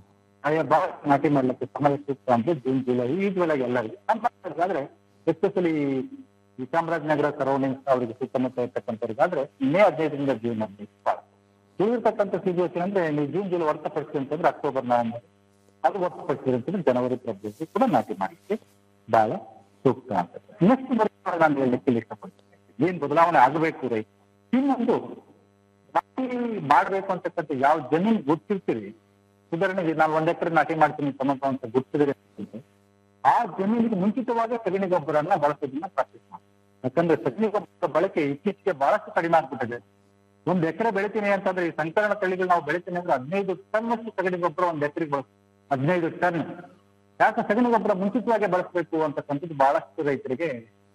ಆಯಾ ಭಾಗ ನಾಟಿ ಮಾಡ್ಲಿಕ್ಕೆ ಸಮಯ ಸೂಕ್ತ ಅಂದ್ರೆ ಜೂನ್ ಜುಲೈ ಯೂಸ್ವಲ್ ಎಲ್ಲರಿಗೂ ಆದ್ರೆ ಎಸ್ಪೆಷಲಿ ಈ ಚಾಮರಾಜನಗರ ಸರೌಂಡಿಂಗ್ಸ್ ಅವರಿಗೆ ಸುತ್ತಮುತ್ತ ಇರ್ತಕ್ಕಂಥವ್ರಿಗಾದ್ರೆ ಮೇ ಹದಿನೈದರಿಂದ ಜೂನ್ ಹದಿನೈದು ಸಾಕು ಉಳಿದಿರ್ತಕ್ಕಂಥ ಸಿಚುವೇಶನ್ ಅಂದ್ರೆ ನೀವು ಜೂನ್ ಜುಲೈ ಹೊರತುಪಡಿಸಿ ಅಂತಂದ್ರೆ ಅಕ್ಟೋಬರ್ ನವೆಂಬರ್ ಅದು ಹೊರತುಪಡಿಸಿ ಅಂತಂದ್ರೆ ಜನವರಿ ಫೆಬ್ರವರಿ ಕೂಡ ನಾಟಿ ಮಾಡಲಿಕ್ಕೆ ಬಹಳ ಸೂಕ್ತ ಅಂತ ನೆಕ್ಸ್ಟ್ ಬದಲಾವಣೆ ನಾನು ಹೇಳಲಿಕ್ಕೆ ಇಷ್ಟಪಡ್ತೇನೆ ಏನ್ ಬದಲಾವಣೆ ಆಗಬೇಕು ರೈತ ಇನ್ನೊಂದು ನಾಟಿ ಮಾಡ್ಬೇಕು ಅಂತಕ್ಕಂಥ ಯಾವ ಜಮೀನ್ ಗೊತ್ತಿರ್ತೀರಿ ಉದಾಹರಣೆಗೆ ನಾನು ಒಂದ್ ಎಕರೆ ನಾಟಿ ಮಾಡ್ತೀನಿ ಟೊಮೆಟೊ ಅಂತ ಗೊತ್ತಿದ್ರೆ ಆ ಜಮೀನಿಗೆ ಮುಂಚಿತವಾಗಿ ಸಗಣಿ ಗೊಬ್ಬರನ್ನ ಬಳಸೋದನ್ನ ಪ್ರಾಕ್ಟೀಸ್ ಮಾಡಿ ಯಾಕಂದ್ರೆ ಸಗಣಿ ಗೊಬ್ಬರ ಬಳಕೆ ಇತ್ತೀಚೆಗೆ ಬಹಳಷ್ಟು ಕಡಿಮೆ ಆಗ್ಬಿಟ್ಟಿದೆ ಒಂದ್ ಎಕರೆ ಬೆಳಿತೀನಿ ಅಂತಂದ್ರೆ ಈ ಸಂಕರಣ ತಳಿಗಳು ನಾವು ಬೆಳಿತೀನಿ ಅಂದ್ರೆ ಹದಿನೈದು ಟನ್ ಅಷ್ಟು ಸಗಣಿ ಗೊಬ್ಬರ ಒಂದ್ ಎಕರೆಗೆ ಬಳಸ್ ಹದಿನೈದು ಟನ್ ಯಾಕೆ ಸಗಣಿ ಗೊಬ್ಬರ ಮುಂಚಿತವಾಗಿ ಬಳಸಬೇಕು ಅಂತಕ್ಕಂಥದ್ದು ಬಹಳಷ್ಟು ರೈತರಿಗೆ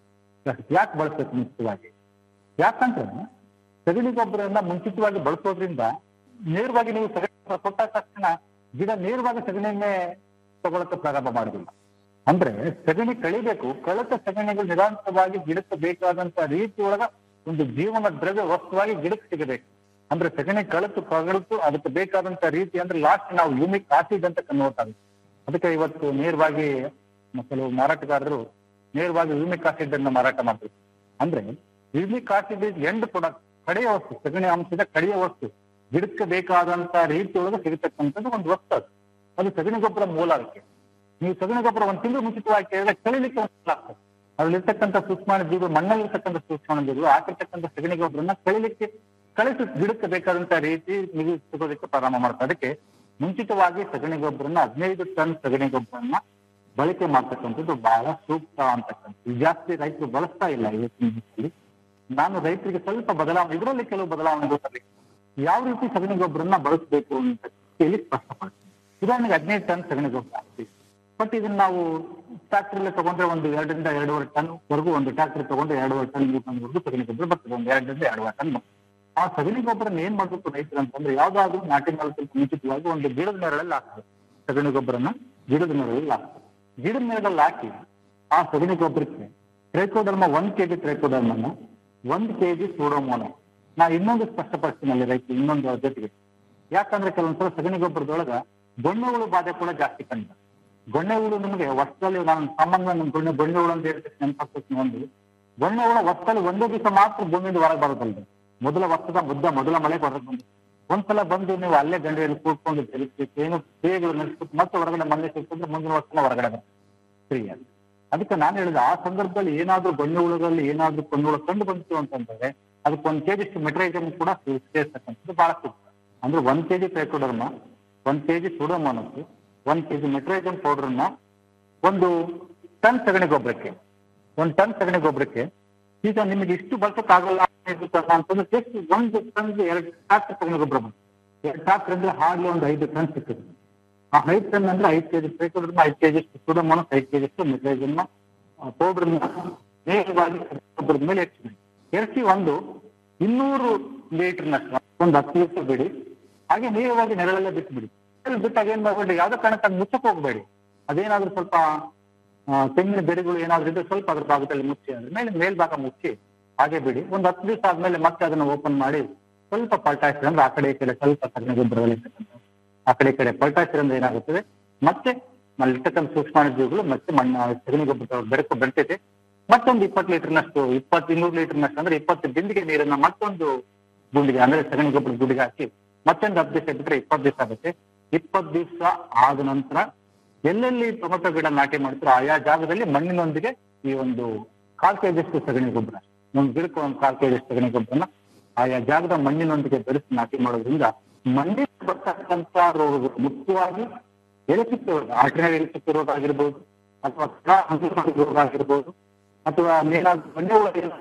ಯಾಕೆ ಬಳಸಬೇಕು ಮುಂಚಿತವಾಗಿ ಯಾಕಂದ್ರೆ ಸಗಣಿ ಗೊಬ್ಬರನ್ನ ಮುಂಚಿತವಾಗಿ ಬಳಸೋದ್ರಿಂದ ನೇರವಾಗಿ ನೀವು ಸಗಣಿ ಗೊಬ್ಬರ ಕೊಟ್ಟ ತಕ್ಷಣ ಗಿಡ ನೇರವಾಗಿ ಸಗಣಿಯನ್ನೇ ತಗೊಳಕ್ಕೆ ಪ್ರಾರಂಭ ಮಾಡುದಿಲ್ಲ ಅಂದ್ರೆ ಸಗಣಿ ಕಳಿಬೇಕು ಕಳೆತ ಸಗಣಿಗಳು ನಿರಂತರವಾಗಿ ಗಿಡಕ್ಕೆ ಬೇಕಾದಂತ ರೀತಿ ಒಳಗ ಒಂದು ಜೀವನ ದ್ರವ್ಯ ವಸ್ತುವಾಗಿ ಗಿಡಕ್ಕೆ ಸಿಗಬೇಕು ಅಂದ್ರೆ ಸಗಣಿ ಕಳೆತು ಕಳೆತು ಅದಕ್ಕೆ ಬೇಕಾದಂತ ರೀತಿ ಅಂದ್ರೆ ಲಾಸ್ಟ್ ನಾವು ಯೂಮಿಕ್ ಆಸಿಡ್ ಅಂತ ಕನ್ವರ್ಟ್ ಆಗುತ್ತೆ ಅದಕ್ಕೆ ಇವತ್ತು ನೇರವಾಗಿ ಕೆಲವು ಮಾರಾಟಗಾರರು ನೇರವಾಗಿ ಯೂಮಿಕ್ ಆಸಿಡ್ ಅನ್ನ ಮಾರಾಟ ಮಾಡ್ತಾರೆ ಅಂದ್ರೆ humic acid is end product ಕಡೆಯ ವಸ್ತು ಸಗಣಿ ಅಂಶದ ಕಡೆಯ ವಸ್ತು ಗಿಡಕ್ಕೆ ಬೇಕಾದಂತ ರೀತಿ ಒಳಗೆ ಸಿಗತಕ್ಕಂಥದ್ದು ಒಂದು ವಸ್ತು ಅದು ಅದು ಸಗಣಿ ಗೊಬ್ಬರ ಮೂಲ ಅದಕ್ಕೆ ನೀವು ಸಗಣಿ ಗೊಬ್ಬರ ಒಂದು ತಿಂಗಳು ಮುಂಚಿತವಾಗಿ ಕೇಳಿದ್ರೆ ಕಳಿಲಿಕ್ಕೆ ಒಂದು ಆಗ್ತದೆ ಅದ್ರಲ್ಲಿರ್ತಕ್ಕಂಥ ಸೂಕ್ಷ್ಮಾಣು ಜೀವಿಗಳು ಮಣ್ಣಲ್ಲಿರ್ತಕ್ಕಂಥ ಸೂಕ್ಷ್ಮಾಣು ಜೀವಿಗಳು ಹಾಕಿರ್ತಕ್ಕಂಥ ಸಗಣಿ ಗೊಬ್ಬರನ್ನ ಕಳಿಲಿಕ್ಕೆ ಕಳಿಸಿ ಗಿಡಕ್ಕೆ ಬೇಕಾದಂತ ರೀತಿ ನೀವು ಸಿಗೋದಕ್ಕೆ ಪ್ರಾರಂಭ ಮಾಡ್ತಾರೆ ಅದಕ್ಕೆ ಮುಂಚಿತವಾಗಿ ಸಗಣಿ ಗೊಬ್ಬರನ್ನ ಹದಿನೈದು ಟನ್ ಸಗಣಿ ಗೊಬ್ಬರನ್ನ ಬಳಕೆ ಮಾಡ್ತಕ್ಕಂಥದ್ದು ಬಹಳ ಸೂಕ್ತ ಅಂತಕ್ಕಂಥದ್ದು ಜಾಸ್ತಿ ರೈತರು ಬಳಸ್ತಾ ಇಲ್ಲ ಇವತ್ತಿನ ದಿವಸದಲ್ಲಿ ನಾನು ರೈತರಿಗೆ ಸ್ವಲ್ಪ ಬದಲಾವಣೆ ಇದರಲ್ಲಿ ಕೆಲವು ಬದಲಾವಣೆಗಳು ತರಲಿಕ್ಕೆ ಯಾವ ರೀತಿ ಸಗಣಿ ಗೊಬ್ಬರನ್ನ ಬಳಸಬೇಕು ಅಂತ ಹೇಳಿ ಸ್ಪಷ್ಟಪಡ್ತೀನಿ ಉದಾಹರಣೆಗೆ ಹದಿನೈದು ಟನ್ ಸಗಣಿ ಗೊಬ್ಬರ ಹಾಕ್ತೀವಿ ಬಟ್ ಇದನ್ನ ನಾವು ಟ್ರಾಕ್ಟರ್ ಅಲ್ಲಿ ತಗೊಂಡ್ರೆ ಒಂದು ಎರಡರಿಂದ ಎರಡೂವರೆ ಟನ್ ವರೆಗೂ ಒಂದು ಟ್ರಾಕ್ಟರ್ ತಗೊಂಡ್ರೆ ಎರಡೂವರೆ ಟನ್ ಮೂರು ಟನ್ ವರೆಗೂ ಸಗಣಿ ಗೊಬ್ಬರ ಬರ್ತದೆ ಒಂದು ಎರಡರಿಂದ ಎರಡೂವರೆ ಟನ್ ಆ ಸಗಣಿ ಗೊಬ್ಬರನ ಏನ್ ಮಾಡ್ಬೇಕು ರೈತರು ಅಂತಂದ್ರೆ ಯಾವ್ದಾದ್ರು ನಾಟಿ ಮಾಡೋದಕ್ಕೆ ಮುಂಚಿತವಾಗಿ ಒಂದು ಗಿಡದ ನೆರಳಲ್ಲಿ ಹಾಕ್ತಾರೆ ಸಗಣಿ ಗೊಬ್ಬರನ ಗಿಡದ ನೆರಳಲ್ಲಿ ಹಾಕ್ತಾರೆ ಗಿಡದ ನೆರಳಲ್ಲಿ ಹಾಕಿ ಆ ಸಗಣಿ ಗೊಬ್ಬರಕ್ಕೆ ಟ್ರೈಕೋಡರ್ಮ ಒಂದ್ ಕೆಜಿ ಟ್ರೈಕೋಡರ್ಮನ್ನ ಒಂದ್ ಕೆಜಿ ಸೂಡೋಮೋನ ನಾ ಇನ್ನೊಂದು ಸ್ಪಷ್ಟಪಡಿಸ್ತೀನಿ ಅಲ್ಲಿ ರೈತರು ಇನ್ನೊಂದು ಅದ್ರ ಜೊತೆಗೆ ಯಾಕಂದ್ರೆ ಕೆಲವೊಂದ್ಸಲ ಸಗಣಿ ಗೊಬ್ಬರದೊಳಗ ಗೊಣ್ಣೆ ಹುಳು ಬಾಧೆ ಕೂಡ ಜಾಸ್ತಿ ಕಂಡು ಗೊಣ್ಣೆ ಹುಳು ನಿಮಗೆ ವರ್ಷದಲ್ಲಿ ನಾನು ಸಾಮಾನ್ಯ ನಮ್ಮ ಗೊಣ್ಣೆ ಗೊಣ್ಣೆ ಹುಳು ಅಂತ ಹೇಳ್ತೀನಿ ನೆನಪಾಗ್ತೀನಿ ಒಂದು ಗೊಣ್ಣೆ ಹುಳು ವರ್ಷದಲ್ಲಿ ಒಂದೇ ದಿವಸ ಮಾತ್ರ ಭೂಮಿಯಿಂದ ಹೊರಗೆ ಬರೋದಲ್ರಿ ಮೊದಲ ವರ್ಷದ ಮುದ್ದ ಮೊದಲ ಮಳೆ ಹೊರಗೆ ಬಂದು ಒಂದ್ಸಲ ಬಂದು ನೀವು ಅಲ್ಲೇ ಗಂಡೆಯಲ್ಲಿ ಕೂತ್ಕೊಂಡು ತೆರಿಸಿ ಏನು ಕ್ರಿಯೆಗಳು ನಡೆಸ್ಬಿಟ್ಟು ಮತ್ತೆ ಹೊರಗಡೆ ಮನೆ ಸಿಕ್ಕಿದ್ರೆ ಮುಂದಿನ ವರ್ಷ ಹೊರಗಡೆ ಬರ್ತದೆ ಕ್ರಿಯೆ ಅದಕ್ಕೆ ನಾನು ಹೇಳಿದ ಆ ಸಂದರ್ಭದಲ್ಲಿ ಏನಾದ್ರೂ ಗೊಣ್ಣೆ ಹುಳುಗಳಲ್ಲಿ ಏನಾದ್ರೂ ಕೊಂಡು ಹುಳು ಕಂಡು ಬಂತು ಅಂತಂದ್ರೆ ಅದಕ್ಕೆ ಒಂದ್ ಕೆಜಿ ಮೆಟ್ರೈಜಮ್ ಕೂಡ ಸೇರ್ತಕ್ಕಂಥದ್ದು ಬಹಳ ಸೂಕ್ತ ಅಂದ್ರೆ ಒಂದ್ ಕೆಜಿ ಟ್ರೈಕೋಡರ್ಮ ಒಂದ್ ಕೆಜಿ ಸುಡೋಮೋನಸ್ ಒಂದ್ ಕೆಜಿ ಮೆಟ್ರೈಜಮ್ ಪೌಡರ್ನ ಒಂದು ಟನ್ ಸಗಣಿ ಗೊಬ್ಬರಕ್ಕೆ ಒಂದ್ ಟನ್ ಸಗಣಿ ಗೊಬ್ಬರಕ್ಕೆ ಈಗ ನಿಮಗೆ ಇಷ್ಟು ಬಳಸಕ್ಕಾಗಲ್ಲ ಅಂತಂದ್ರೆ ಜಸ್ಟ್ ಒಂದು ಟನ್ ಎರಡು ಟ್ರಾಕ್ಟರ್ ಸಗಣಿ ಗೊಬ್ಬರ ಬಂತು ಎರಡು ಟ್ರಾಕ್ಟರ್ ಅಂದ್ರೆ ಹಾರ್ಡ್ಲಿ ಒಂದು ಐದು ಟನ್ ಸಿಕ್ಕಿದೆ ಆ ಐದು ಟನ್ ಅಂದ್ರೆ ಐದು ಕೆಜಿ ಟ್ರೈಕೋಡರ್ಮ ಐದು ಕೆಜಿ ಸುಡೋಮೋನಸ್ ಐದು ಕೆಜಿ ಮೆಟ್ರೈಜಮ್ ಪೌಡರ್ನ ನೇರವಾಗಿ ಗೊಬ್ಬರದ ಮೇಲೆ ಹೆಚ್ಚಿ ಎರಚಿ ಒಂದು ಇನ್ನೂರು ಲೀಟರ್ನಷ್ಟು ಒಂದು ಹತ್ತು ಲೀಟರ್ ಬಿಡಿ ಹಾಗೆ ನೇರವಾಗಿ ನೆರಳಲ್ಲೇ ಬಿಟ್ಟು ಬಿಡಿ ಬಿಟ್ಟಾಗ ಏನ್ ಮಾಡ್ಬೇಡಿ ಯಾವ್ದೋ ಕಾರಣಕ್ಕೆ ಅದು ಮುಚ್ಚಕ್ ಹೋಗ್ಬೇಡಿ ಅದೇನಾದ್ರೂ ಸ್ವಲ್ಪ ಆ, ತೆಂಗಿನ ಬೆಳೆಗಳು ಏನಾದ್ರೂ ಇದ್ರೆ ಸ್ವಲ್ಪ ಅದ್ರ ಭಾಗದಲ್ಲಿ ಮುಚ್ಚಿ ಅದ್ರ ಮೇಲೆ ಮೇಲ್ಭಾಗ ಮುಚ್ಚಿ ಹಾಗೆ ಬಿಡಿ ಒಂದು ಹತ್ತು ದಿವಸ ಆದ್ಮೇಲೆ ಮತ್ತೆ ಅದನ್ನ ಓಪನ್ ಮಾಡಿ ಸ್ವಲ್ಪ ಪಲ್ಟಾಯಿಸಿದ್ರೆ ಅಂದ್ರೆ ಆ ಕಡೆ ಈ ಕಡೆ ಸ್ವಲ್ಪ ಸಗಣಿ ಗೊಬ್ಬರದಲ್ಲಿ ಇರ್ತಕ್ಕಂಥ ಆ ಕಡೆ ಈ ಕಡೆ ಪಲ್ಟಾಯಿಸಿದ್ರಿಂದ ಏನಾಗುತ್ತದೆ ಮತ್ತೆ ಅಲ್ಲಿರ್ತಕ್ಕಂಥ ಸೂಕ್ಷ್ಮಾಣುಜೀವಿಗಳು ಮತ್ತೆ ಮಣ್ಣು ಸಗಣಿ ಗೊಬ್ಬರ ಬೆಳಕು ಬೆಳ್ತೈತೆ ಮತ್ತೊಂದು ಇಪ್ಪತ್ತು ಲೀಟರ್ನಷ್ಟು ಇಪ್ಪತ್ತು ಇನ್ನೂರು ಲೀಟರ್ನಷ್ಟು ಅಂದ್ರೆ ಇಪ್ಪತ್ತು ಬಿಂದಿಗೆ ನೀರನ್ನ ಮತ್ತೊಂದು ಗುಂಡಿಗೆ ಅಂದ್ರೆ ಸಗಣಿ ಗೊಬ್ಬರ ಗುಂಡಿಗೆ ಹಾಕಿ ಮತ್ತೊಂದು ಹತ್ತು ದಿವಸ ಬಿಟ್ರೆ ಇಪ್ಪತ್ತು ದಿವಸ ಆಗುತ್ತೆ ಇಪ್ಪತ್ತು ದಿವಸ ಆದ ನಂತರ ಎಲ್ಲೆಲ್ಲಿ ಟೊಮೆಟೊ ಗಿಡ ನಾಟಿ ಮಾಡ್ತಾರೋ ಆಯಾ ಜಾಗದಲ್ಲಿ ಮಣ್ಣಿನೊಂದಿಗೆ ಈ ಒಂದು ಕಾಲ್ ಕೆಜಿಯಷ್ಟು ಸಗಣಿ ಗೊಬ್ಬರ ಒಂದು ಗಿಡಕ್ಕೆ ಒಂದು ಕಾಲ್ ಕೆಜಿಯಷ್ಟು ಸಗಣಿ ಗೊಬ್ಬರನ ಆಯಾ ಜಾಗದ ಮಣ್ಣಿನೊಂದಿಗೆ ಬೆರೆಸಿ ನಾಟಿ ಮಾಡೋದ್ರಿಂದ ಮಣ್ಣಿನ ಬರ್ತಕ್ಕಂಥ ರೋಗಗಳು ಮುಖ್ಯವಾಗಿ ಎಲೆಚುಕ್ಕೆ ರೋಗ ಆರ್ಟಿನರಿ ಎಲೆಚುಕ್ಕೆ ರೋಗ ಆಗಿರ್ಬೋದು ಅಥವಾ ಕಣ ಹಂತದ ರೋಗ ಆಗಿರ್ಬೋದು ಅಥವಾ ನೇರಾಗಿ ಮಣ್ಣು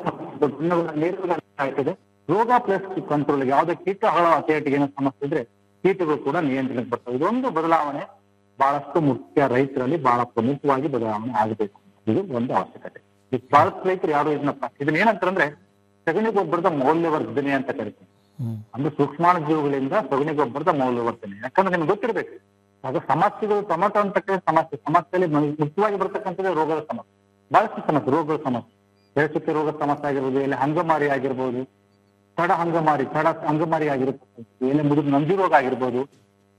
ನೇರವಾಗಿ ಆಗ್ತದೆ ರೋಗ ಪ್ಲಸ್ ಕಂಟ್ರೋಲ್ ಯಾವುದೇ ಕೀಟಗಳ ಅತಿಯಾಟಿಗೆ ಏನೋ ಸಮಸ್ಯೆ ಇದ್ರೆ ಕೀಟಗಳು ಕೂಡ ನಿಯಂತ್ರಣಕ್ಕೆ ಬರ್ತವೆ ಇದೊಂದು ಬದಲಾವಣೆ ಬಹಳಷ್ಟು ಮುಖ್ಯ ರೈತರಲ್ಲಿ ಬಹಳ ಪ್ರಮುಖವಾಗಿ ಬದಲಾವಣೆ ಆಗಬೇಕು ಇದು ಒಂದು ಅವಶ್ಯಕತೆ ಈ ಬಹಳಷ್ಟು ರೈತರು ಯಾರು ಇದನ್ನ ಇದನ್ನ ಏನಂತಾರಂದ್ರೆ ಸಗಣಿ ಗೊಬ್ಬರದ ಮೌಲ್ಯವರ್ಧನೆ ಅಂತ ಕರಿತೀವಿ ಅಂದ್ರೆ ಸೂಕ್ಷ್ಮಾಣು ಜೀವಿಗಳಿಂದ ಸಗಣಿ ಗೊಬ್ಬರದ ಮೌಲ್ಯವರ್ಧನೆ ಯಾಕಂದ್ರೆ ನಿಮ್ಗೆ ಗೊತ್ತಿರ್ಬೇಕು ಅದು ಸಮಸ್ಯೆಗಳು ಟೊಮೆಟೊ ಅಂತಕ್ಕ ಸಮಸ್ಯೆ ಸಮಸ್ಯೆಯಲ್ಲಿ ಮು- ಮುಖ್ಯವಾಗಿ ಬರ್ತಕ್ಕಂಥದ್ದು ರೋಗದ ಸಮಸ್ಯೆ ಬಹಳಷ್ಟು ಸಮಸ್ಯೆ ರೋಗದ ಸಮಸ್ಯೆ ಎಳಚುಕ್ಕೆ ರೋಗದ ಸಮಸ್ಯೆ ಆಗಿರ್ಬೋದು ಇಲ್ಲಿ ಹಂಗಮಾರಿ ಆಗಿರ್ಬೋದು ತಡ ಹಂಗಮಾರಿ ತಡ ಹಂಗಮಾರಿ ಆಗಿರ್ತಕ್ಕಂಥದ್ದು ಎಲೆ ಮುಗಿದ ನಂಜು ರೋಗ ಆಗಿರ್ಬೋದು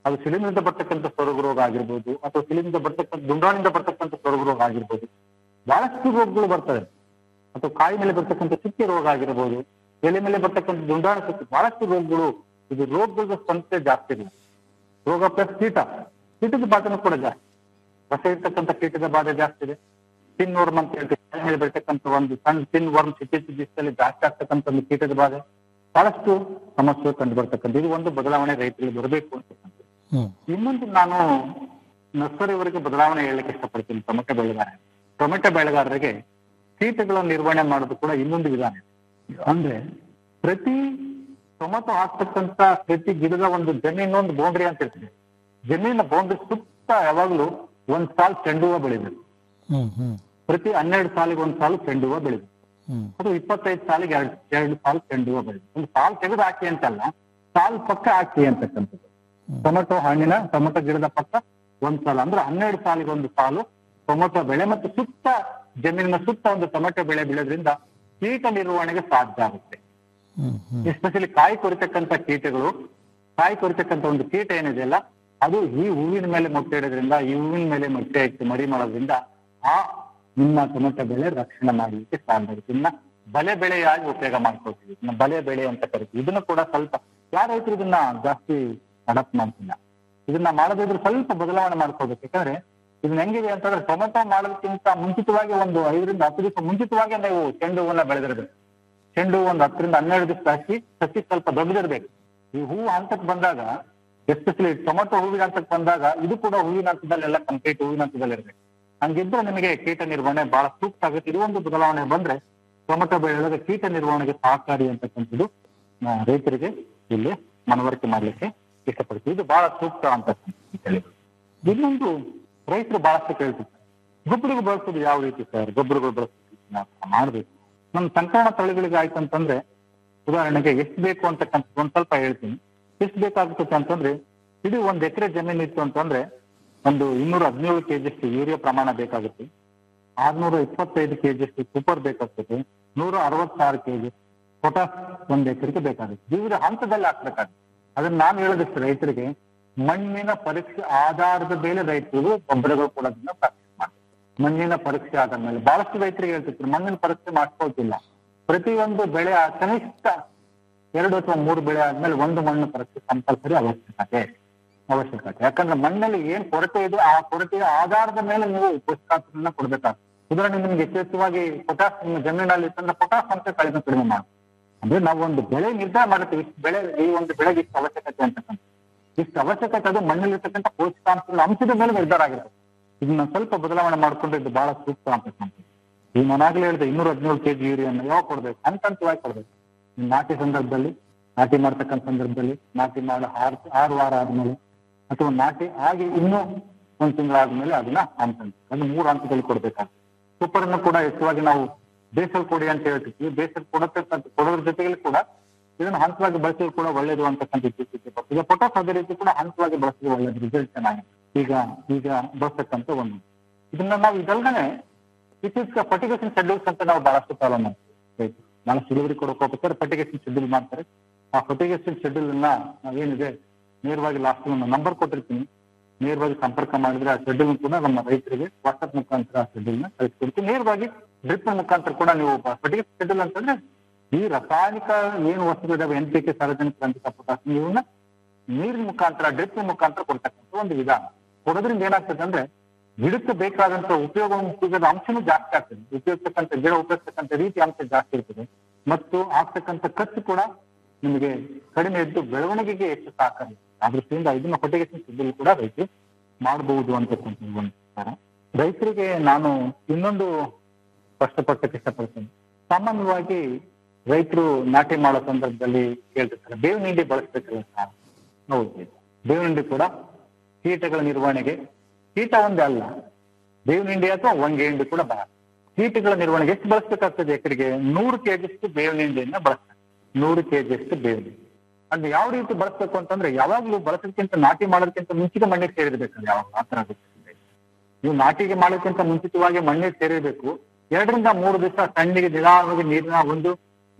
ಅದು ಶಿಲೀಂಧ್ರದಿಂದ ಬರ್ತಕ್ಕಂಥ ಸೊರಗು ರೋಗ ಆಗಿರ್ಬೋದು ಅಥವಾ ಶಿಲೀಂಧ್ರದಿಂದ ಬರ್ತಕ್ಕಂಥ ದುಂಡಾಣಿಂದ ಬರ್ತಕ್ಕಂಥ ಸೊರಗು ರೋಗ ಆಗಿರ್ಬೋದು ಬಹಳಷ್ಟು ರೋಗಗಳು ಬರ್ತವೆ ಅಥವಾ ಕಾಯಿ ಮೇಲೆ ಬರ್ತಕ್ಕಂಥ ಚುಕ್ಕೆ ರೋಗ ಆಗಿರ್ಬೋದು ಎಲೆ ಮೇಲೆ ಬರ್ತಕ್ಕಂಥ ದುಂಡಾಣು ಚುಕ್ಕೆ ಬಹಳಷ್ಟು ರೋಗಗಳು ಇದು ರೋಗಗಳ ಸಂಖ್ಯೆ ಜಾಸ್ತಿ ಇಲ್ಲ ರೋಗ ಪ್ಲಸ್ ಕೀಟ ಕೀಟದ ಬಾಧೆನೂ ಕೂಡ ಜಾಸ್ತಿ ರಸ ಇರ್ತಕ್ಕಂಥ ಕೀಟದ ಬಾಧೆ ಜಾಸ್ತಿ ಇದೆ ಟಿನ್ ವರ್ಮ್ ಅಂತ ಹೇಳ್ತೀವಿ ಕಾಯಿ ಮೇಲೆ ಬರ್ತಕ್ಕಂಥ ಒಂದು ಸಣ್ಣ ಟಿನ್ ವರ್ಮ್ ಇತ್ತೀಚಿನ ದಿವಸದಲ್ಲಿ ಜಾಸ್ತಿ ಆಗ್ತಕ್ಕಂಥ ಒಂದು ಕೀಟದ ಬಾಧೆ ಬಹಳಷ್ಟು ಸಮಸ್ಯೆ ಕಂಡು ಬರ್ತಕ್ಕಂಥ ಇದು ಒಂದು ಬದಲಾವಣೆ ರೈತರಿಗೆ ಬರಬೇಕು ಅಂತಕ್ಕಂಥದ್ದು ಇನ್ನೊಂದು ನಾನು ನರ್ಸರಿವರೆಗೆ ಬದಲಾವಣೆ ಹೇಳಲಿಕ್ಕೆ ಇಷ್ಟಪಡ್ತೀನಿ ಟೊಮೆಟೊ ಬೆಳೆಗಾರ ಟೊಮೆಟೊ ಬೆಳೆಗಾರರಿಗೆ ಕೀಟಗಳ ನಿರ್ವಹಣೆ ಮಾಡೋದು ಕೂಡ ಇನ್ನೊಂದು ವಿಧಾನ ಇದೆ ಅಂದ್ರೆ ಪ್ರತಿ ಟೊಮೆಟೊ ಹಾಕ್ತಕ್ಕಂತ ಪ್ರತಿ ಗಿಡದ ಒಂದು ಜಮೀನು ಒಂದು ಬೌಂಡ್ರಿ ಅಂತ ಇರ್ತದೆ ಜಮೀನಿನ ಬೌಂಡ್ರಿ ಸುತ್ತ ಯಾವಾಗ್ಲೂ ಒಂದ್ ಸಾಲ್ ಚೆಂಡು ಹೂವ ಬೆಳಿಬೇಕು ಹ್ಮ್ ಹ್ಮ್ ಪ್ರತಿ ಹನ್ನೆರಡು ಸಾಲಿಗೆ ಒಂದ್ ಸಾಲು ಚೆಂಡು ಹೂವ ಬೆಳಿಬೇಕು ಹ್ಮ್ ಅದು ಇಪ್ಪತ್ತೈದು ಸಾಲಿಗೆ ಎರಡು ಎರಡು ಸಾಲು ಚೆಂಡು ಹೂವ ಬೆಳಿಬೇಕು ಒಂದು ಸಾಲ್ ತೆಗೆದು ಹಾಕಿ ಅಂತಲ್ಲ ಸಾಲ್ ಪಕ್ಕ ಹಾಕಿ ಅಂತಕ್ಕಂಥದ್ದು ಟೊಮೆಟೊ ಹಣ್ಣಿನ ಟೊಮೆಟೊ ಗಿಡದ ಪಕ್ಕ ಒಂದ್ ಸಾಲು ಅಂದ್ರೆ ಹನ್ನೆರಡು ಸಾಲಿಗೆ ಒಂದು ಸಾಲು ಟೊಮೆಟೊ ಬೆಳೆ ಮತ್ತು ಸುತ್ತ ಜಮೀನಿನ ಸುತ್ತ ಒಂದು ಟೊಮೆಟೊ ಬೆಳೆ ಬೆಳೆಯೋದ್ರಿಂದ ಕೀಟ ನಿರ್ವಹಣೆಗೆ ಸಾಧ್ಯ ಆಗುತ್ತೆ ಹ್ಮ್ ಹ್ಮ್ ಎಸ್ಪೆಷಲಿ ಕಾಯಿ ಕೊರಿತಕ್ಕಂತ ಕೀಟಗಳು ಕಾಯಿ ಕೊರಿತಕ್ಕಂತ ಒಂದು ಕೀಟ ಏನಿದೆಯಲ್ಲ ಅದು ಈ ಹೂವಿನ ಮೇಲೆ ಮೊಟ್ಟೆ ಇಡೋದ್ರಿಂದ ಈ ಹೂವಿನ ಮೇಲೆ ಮೊಟ್ಟೆ ಇಟ್ಟು ಮರಿ ಮಾಡೋದ್ರಿಂದ ಆ ನಿಮ್ಮ ಟೊಮೆಟೊ ಬೆಳೆ ರಕ್ಷಣೆ ಮಾಡಲಿಕ್ಕೆ ಸಾಧ್ಯ ಆಗುತ್ತೆ ಇನ್ನ ಬಲೆ ಬೆಳೆಯಾಗಿ ಉಪಯೋಗ ಮಾಡ್ಕೊಳ್ತೀವಿ ಇನ್ನ ಬಲೆ ಬೆಳೆ ಅಂತ ಕರಿತೀವಿ ಇದನ್ನು ಕೂಡ ಸ್ವಲ್ಪ ಯಾರ ರೈತರು ಇದನ್ನ ಜಾಸ್ತಿ ಅಡಾಪ್ಟ್ ಮಾಡ್ತಿಲ್ಲ ಇದನ್ನ ಮಾಡೋದಿದ್ರೆ ಸ್ವಲ್ಪ ಬದಲಾವಣೆ ಮಾಡ್ಕೋಬೇಕು ಯಾಕಂದ್ರೆ ಇದನ್ನ ಹೆಂಗಿದೆ ಅಂತಂದ್ರೆ ಟೊಮೆಟೊ ಮಾಡೋದಕ್ಕಿಂತ ಮುಂಚಿತವಾಗಿ ಒಂದು ಐದರಿಂದ ಹತ್ತು ದಿವಸ ಮುಂಚಿತವಾಗಿ ನೀವು ಚೆಂಡು ಹೂವನ್ನ ಬೆಳೆದಿರ್ಬೇಕು ಚೆಂಡು ಹೂ ಒಂದು ಹತ್ತರಿಂದ ಹನ್ನೆರಡು ದಿವಸ ಹಾಕಿ ಸಸಿ ಸ್ವಲ್ಪ ದೊಡ್ಡದಿರ್ಬೇಕು ಈ ಹೂವು ಹಂತಕ್ಕೆ ಬಂದಾಗ ಎಸ್ಪೆಷಲಿ ಟೊಮೆಟೊ ಹೂವಿನ ಹಂತಕ್ಕೆ ಬಂದಾಗ ಇದು ಕೂಡ ಹೂವಿನ ಹಂತದಲ್ಲೆಲ್ಲ ಕಂಪ್ಲೀಟ್ ಹೂವಿನ ಹಂತದಲ್ಲಿ ಇರ್ಬೇಕು ಹಂಗಿದ್ರೆ ನಿಮಗೆ ಕೀಟ ನಿರ್ವಹಣೆ ಬಹಳ ಸೂಕ್ತ ಆಗುತ್ತೆ ಇದು ಒಂದು ಬದಲಾವಣೆ ಬಂದ್ರೆ ಟೊಮೆಟೊ ಬೆಳೆದಾಗ ಕೀಟ ನಿರ್ವಹಣೆಗೆ ಸಹಕಾರಿ ಅಂತಕ್ಕಂಥದ್ದು ಆ, ರೈತರಿಗೆ ಇಲ್ಲಿ ಮನವರಿಕೆ ಮಾಡ್ಲಿಕ್ಕೆ ಇಷ್ಟಪಡ್ತೀವಿ ಇದು ಬಹಳ ಸೂಕ್ತ ಅಂತಕ್ಕಂಥದ್ದು ತಳಿಗಳು ಇನ್ನೊಂದು ರೈತರು ಬಹಳಷ್ಟು ಕೇಳ್ತಿರ್ತಾರೆ ಗೊಬ್ಬರಗಳು ಬಳಸೋದು ಯಾವ ರೀತಿ ಸರ್ ಗೊಬ್ಬರಗಳು ಬಳಸೋದು ನಾವು ಮಾಡ್ಬೇಕು ನಮ್ಮ ಸಂಕರಣ ತಳಿಗಳಿಗೆ ಆಯ್ತು ಅಂತಂದ್ರೆ ಉದಾಹರಣೆಗೆ ಎಷ್ಟು ಬೇಕು ಅಂತಕ್ಕಂಥ ಒಂದ್ ಸ್ವಲ್ಪ ಹೇಳ್ತೀನಿ ಎಷ್ಟು ಬೇಕಾಗುತ್ತೆ ಅಂತಂದ್ರೆ ಇಡೀ ಒಂದ್ ಎಕರೆ ಜಮೀನು ಇತ್ತು ಅಂತಂದ್ರೆ ಒಂದು ಇನ್ನೂರ ಹದಿನೇಳು ಕೆಜಿಯಷ್ಟು ಯೂರಿಯಾ ಪ್ರಮಾಣ ಬೇಕಾಗುತ್ತೆ ಆರ್ನೂರ ಇಪ್ಪತ್ತೈದು ಕೆಜಿಯಷ್ಟು ಸೂಪರ್ ಬೇಕಾಗ್ತದೆ ನೂರ ಅರವತ್ತಾರು ಕೆಜಿ ಪೊಟಾಸ್ ಒಂದ್ ಎಕರೆಗೆ ಬೇಕಾಗುತ್ತೆ ವಿವಿಧ ಹಂತದಲ್ಲಿ ಹಾಕ್ಬೇಕಾಗುತ್ತೆ ಅದನ್ನ ನಾನು ಹೇಳೋದಕ್ಕೆ ರೈತರಿಗೆ ಮಣ್ಣಿನ ಪರೀಕ್ಷೆ ಆಧಾರದ ಮೇಲೆ ರೈತರು ಗೊಬ್ಬರಗಳು ಕೊಡೋದನ್ನ ಪ್ರಾಕ್ಟೀಸ್ ಮಾಡ್ತಾರೆ ಮಣ್ಣಿನ ಪರೀಕ್ಷೆ ಆದ ಮೇಲೆ ಬಹಳಷ್ಟು ರೈತರಿಗೆ ಹೇಳ್ತಿರ್ತಾರೆ ಮಣ್ಣಿನ ಪರೀಕ್ಷೆ ಮಾಡ್ಕೊಳ್ತಿಲ್ಲ ಪ್ರತಿಯೊಂದು ಬೆಳೆ ಆ ಕನಿಷ್ಠ ಎರಡು ಅಥವಾ ಮೂರು ಬೆಳೆ ಆದ್ಮೇಲೆ ಒಂದು ಮಣ್ಣು ಪರೀಕ್ಷೆ ಕಂಪಲ್ಸರಿ ಅವಶ್ಯಕತೆ ಅವಶ್ಯಕತೆ ಯಾಕಂದ್ರೆ ಮಣ್ಣಲ್ಲಿ ಏನ್ ಕೊರತೆ ಇದೆ ಆ ಕೊರತೆಯ ಆಧಾರದ ಮೇಲೆ ನೀವು ಪೋಷಕಾಂಶಗಳನ್ನ ಕೊಡ್ಬೇಕಾಗ್ತದೆ ಉದಾಹರಣೆ ನಿಮ್ಗೆ ಯಥೇಚ್ಛವಾಗಿ ಪೊಟಾಸ್ ನಿಮ್ಮ ಜಮೀನಲ್ಲಿ ಇತ್ತಂದ್ರೆ ಪೊಟಾಸ್ ಅಂಶ ಕಡಿಮೆ ಕಡಿಮೆ ಮಾಡಿ ಅಂದ್ರೆ ನಾವು ಒಂದು ಬೆಳೆ ನಿರ್ಧಾರ ಮಾಡ್ತೀವಿ ಇಷ್ಟು ಬೆಳೆ ಈ ಒಂದು ಬೆಳೆಗೆ ಇಷ್ಟು ಅವಶ್ಯಕತೆ ಅಂತಕ್ಕಂಥ ಇಷ್ಟು ಅವಶ್ಯಕತೆ ಅದು ಮಣ್ಣಲ್ಲಿರ್ತಕ್ಕಂಥ ಪೋಷಕಾಂಶಗಳ ಅಂಶದ ಮೇಲೆ ನಿರ್ಧಾರ ಆಗಿರುತ್ತೆ ಇದನ್ನ ಸ್ವಲ್ಪ ಬದಲಾವಣೆ ಮಾಡ್ಕೊಂಡ್ರೆ ಇದು ಬಹಳ ಸೂಕ್ತ ಅಂತಕ್ಕಂಥದ್ದು ಈಗ ನಾನಾಗ್ಲೇ ಹೇಳಿದೆ ಇನ್ನೂರ ಹದಿನೇಳು ಕೆಜಿ ಯೂರಿಯನ್ನ ಯಾವಾಗ ಕೊಡ್ಬೇಕು ಹಂತ ಹಂತವಾಗಿ ಕೊಡ್ಬೇಕು ಈ ನಾಟಿ ಸಂದರ್ಭದಲ್ಲಿ ನಾಟಿ ಮಾಡ್ತಕ್ಕಂಥ ಸಂದರ್ಭದಲ್ಲಿ ನಾಟಿ ಮಾಡಿ ಆರು ಆರು ವಾರ ಆದ್ಮೇಲೆ ಅಥವಾ ನಾಟಿ ಆಗಿ ಇನ್ನೂ ಒಂದ್ ತಿಂಗಳಾದ್ಮೇಲೆ ಅದನ್ನ ಹಂತ ಹಂತ ಅದು ಮೂರು ಹಂತದಲ್ಲಿ ಕೊಡ್ಬೇಕಾಗ್ತದೆ ಸೂಪರ್ ಅನ್ನು ಕೂಡ ಹೆಚ್ಚುವಾಗಿ ನಾವು ಬೇಸಲ್ ಕೊಡಿ ಅಂತ ಹೇಳ್ತಿದ್ವಿ ಬೇಸಲ್ ಕೊಡತಕ್ಕಂಥ ಕೊಡೋದ್ರ ಜೊತೆಗೆ ಕೂಡ ಇದನ್ನ ಹಂತವಾಗಿ ಬಳಸಿದ್ರು ಕೂಡ ಒಳ್ಳೇದು ಅಂತಕ್ಕಂಥ ಇತ್ತೀಚೆಗೆ ಬರ್ತದೆ ಪೊಟಾಸ್ ಅದೇ ರೀತಿ ಕೂಡ ಹಂತವಾಗಿ ಬಳಸಿದ್ರೆ ಒಳ್ಳೇದು ರಿಸಲ್ಟ್ ಚೆನ್ನಾಗಿದೆ ಈಗ ಈಗ ಬಳಸ್ತಕ್ಕಂಥ ಒಂದು ಇದನ್ನ ನಾವು ಇದಲ್ದೇ ಇತ್ತೀಚೆಗೆ ಫರ್ಟಿಗೇಷನ್ ಶೆಡ್ಯೂಲ್ಸ್ ಅಂತ ನಾವು ಬಹಳಷ್ಟು ಫಾಲೋ ಮಾಡ್ತೀವಿ ರೈತರು ಬಹಳಷ್ಟು ಇಳುವರಿ ಕೊಡೋಕೋಸ್ಕರ ಫರ್ಟಿಗೇಷನ್ ಶೆಡ್ಯೂಲ್ ಮಾಡ್ತಾರೆ ಆ ಫರ್ಟಿಗೇಷನ್ ಶೆಡ್ಯೂಲ್ ಅನ್ನ ನಾವೇನಿದೆ ನೇರವಾಗಿ ಲಾಸ್ಟ್ ಒಂದು ನಂಬರ್ ಕೊಟ್ಟಿರ್ತೀನಿ ನೇರವಾಗಿ ಸಂಪರ್ಕ ಮಾಡಿದ್ರೆ ಆ ಶೆಡ್ಯೂಲ್ ಕೂಡ ನಮ್ಮ ರೈತರಿಗೆ ವಾಟ್ಸ್ಆಪ್ ಮುಖಾಂತರ ಆ ಶೆಡ್ಯೂಲ್ ನ ಕಳಿಸ್ಕೊಡ್ತೀವಿ ನೇರವಾಗಿ ಡ್ರಿಪ್ ಮುಖಾಂತರ ಕೂಡ ನೀವು ಫರ್ಟಿಗೇಷನ್ ಶೆಡ್ಯೂಲ್ ಅಂತಂದ್ರೆ ಈ ರಾಸಾಯನಿಕ ಏನು ವಸ್ತುಗಳಿದಾವೆ ಎನ್ ಪಿ ಕೆ ಸಾರ್ವಜನಿಕ ರಂಜಿತ ಪೊಟಾಸ್ ಇವನ್ನ ನೀರಿನ ಮುಖಾಂತರ ಡ್ರಿಪ್ ಮುಖಾಂತರ ಕೊಡ್ತಕ್ಕಂಥ ಒಂದು ವಿಧಾನ ಕೊಡೋದ್ರಿಂದ ಏನಾಗ್ತದೆ ಅಂದ್ರೆ ಗಿಡಕ್ಕೆ ಬೇಕಾದಂತ ಉಪಯೋಗ ಉಪಯೋಗದ ಅಂಶನೂ ಜಾಸ್ತಿ ಆಗ್ತದೆ ಉಪಯೋಗಿಸ್ತಕ್ಕಂಥ ಗಿಡ ಉಪಯೋಗಿಸ್ತಕ್ಕಂಥ ರೀತಿ ಅಂಶ ಜಾಸ್ತಿ ಇರ್ತದೆ ಮತ್ತು ಆಗ್ತಕ್ಕಂಥ ಖರ್ಚು ಕೂಡ ನಿಮಗೆ ಕಡಿಮೆ ಇದ್ದು ಬೆಳವಣಿಗೆಗೆ ಹೆಚ್ಚು ಸಹಕಾರಿ ಆ ದೃಷ್ಟಿಯಿಂದ ಇದನ್ನ ಫರ್ಟಿಗೇಷನ್ ಶೆಡ್ಯೂಲ್ ಕೂಡ ರೈತರು ಮಾಡಬಹುದು ಅಂತಕ್ಕಂಥ ಒಂದು ವಿಚಾರ ರೈತರಿಗೆ ನಾನು ಇನ್ನೊಂದು ಸ್ಪಷ್ಟಪಡಿಸಕ್ಕೆ ಇಷ್ಟಪಡ್ತೇನೆ ಸಾಮಾನ್ಯವಾಗಿ ರೈತರು ನಾಟಿ ಮಾಡೋ ಸಂದರ್ಭದಲ್ಲಿ ಕೇಳ್ತಿರ್ತಾರೆ ಬೇವಿನ ಹಿಂಡಿ ಬಳಸ್ಬೇಕಲ್ಲ ಸರ್ ಹೌದು ಬೇವಿನ ಹಿಂಡಿ ಕೂಡ ಕೀಟಗಳ ನಿರ್ವಹಣೆಗೆ ಕೀಟ ಒಂದೇ ಅಲ್ಲ ಬೇವಿನ ಹಿಂಡಿ ಅಥವಾ ಒಂಗೆ ಹಿಂಡಿ ಕೂಡ ಬಹಳ ಕೀಟಗಳ ನಿರ್ವಹಣೆಗೆ ಎಷ್ಟು ಬಳಸಬೇಕಾಗ್ತದೆ ಎಕರೆಗೆ ನೂರು ಕೆಜಿಯಷ್ಟು ಬೇವಿನ ಹಿಂಡಿಯನ್ನ ಬಳಸ್ತಾರೆ ನೂರು ಕೆಜಿಯಷ್ಟು ಬೇವಿನ ಹಿಂಡಿ ಅದು ಯಾವ ರೀತಿ ಬಳಸ್ಬೇಕು ಅಂತಂದ್ರೆ ಯಾವಾಗ್ಲೂ ಬಳಸೋದಕ್ಕಿಂತ ನಾಟಿ ಮಾಡೋದಕ್ಕಿಂತ ಮುಂಚಿತ ಮಣ್ಣಿಗೆ ಸೇರಿರ್ಬೇಕಲ್ಲ ಯಾವಾಗ ಆ ತರ ಆಗುತ್ತೆ ನೀವು ನಾಟಿಗೆ ಮಾಡೋದಕ್ಕಿಂತ ಮುಂಚಿತವಾಗಿ ಮಣ್ಣಿಗೆ ಸೇರಿರ್ಬೇಕು ಎರಡರಿಂದ ಮೂರು ದಿವಸ ತಣ್ಣಗೆ ನಿಧಾನವಾಗಿ ನೀರಿನ ಒಂದು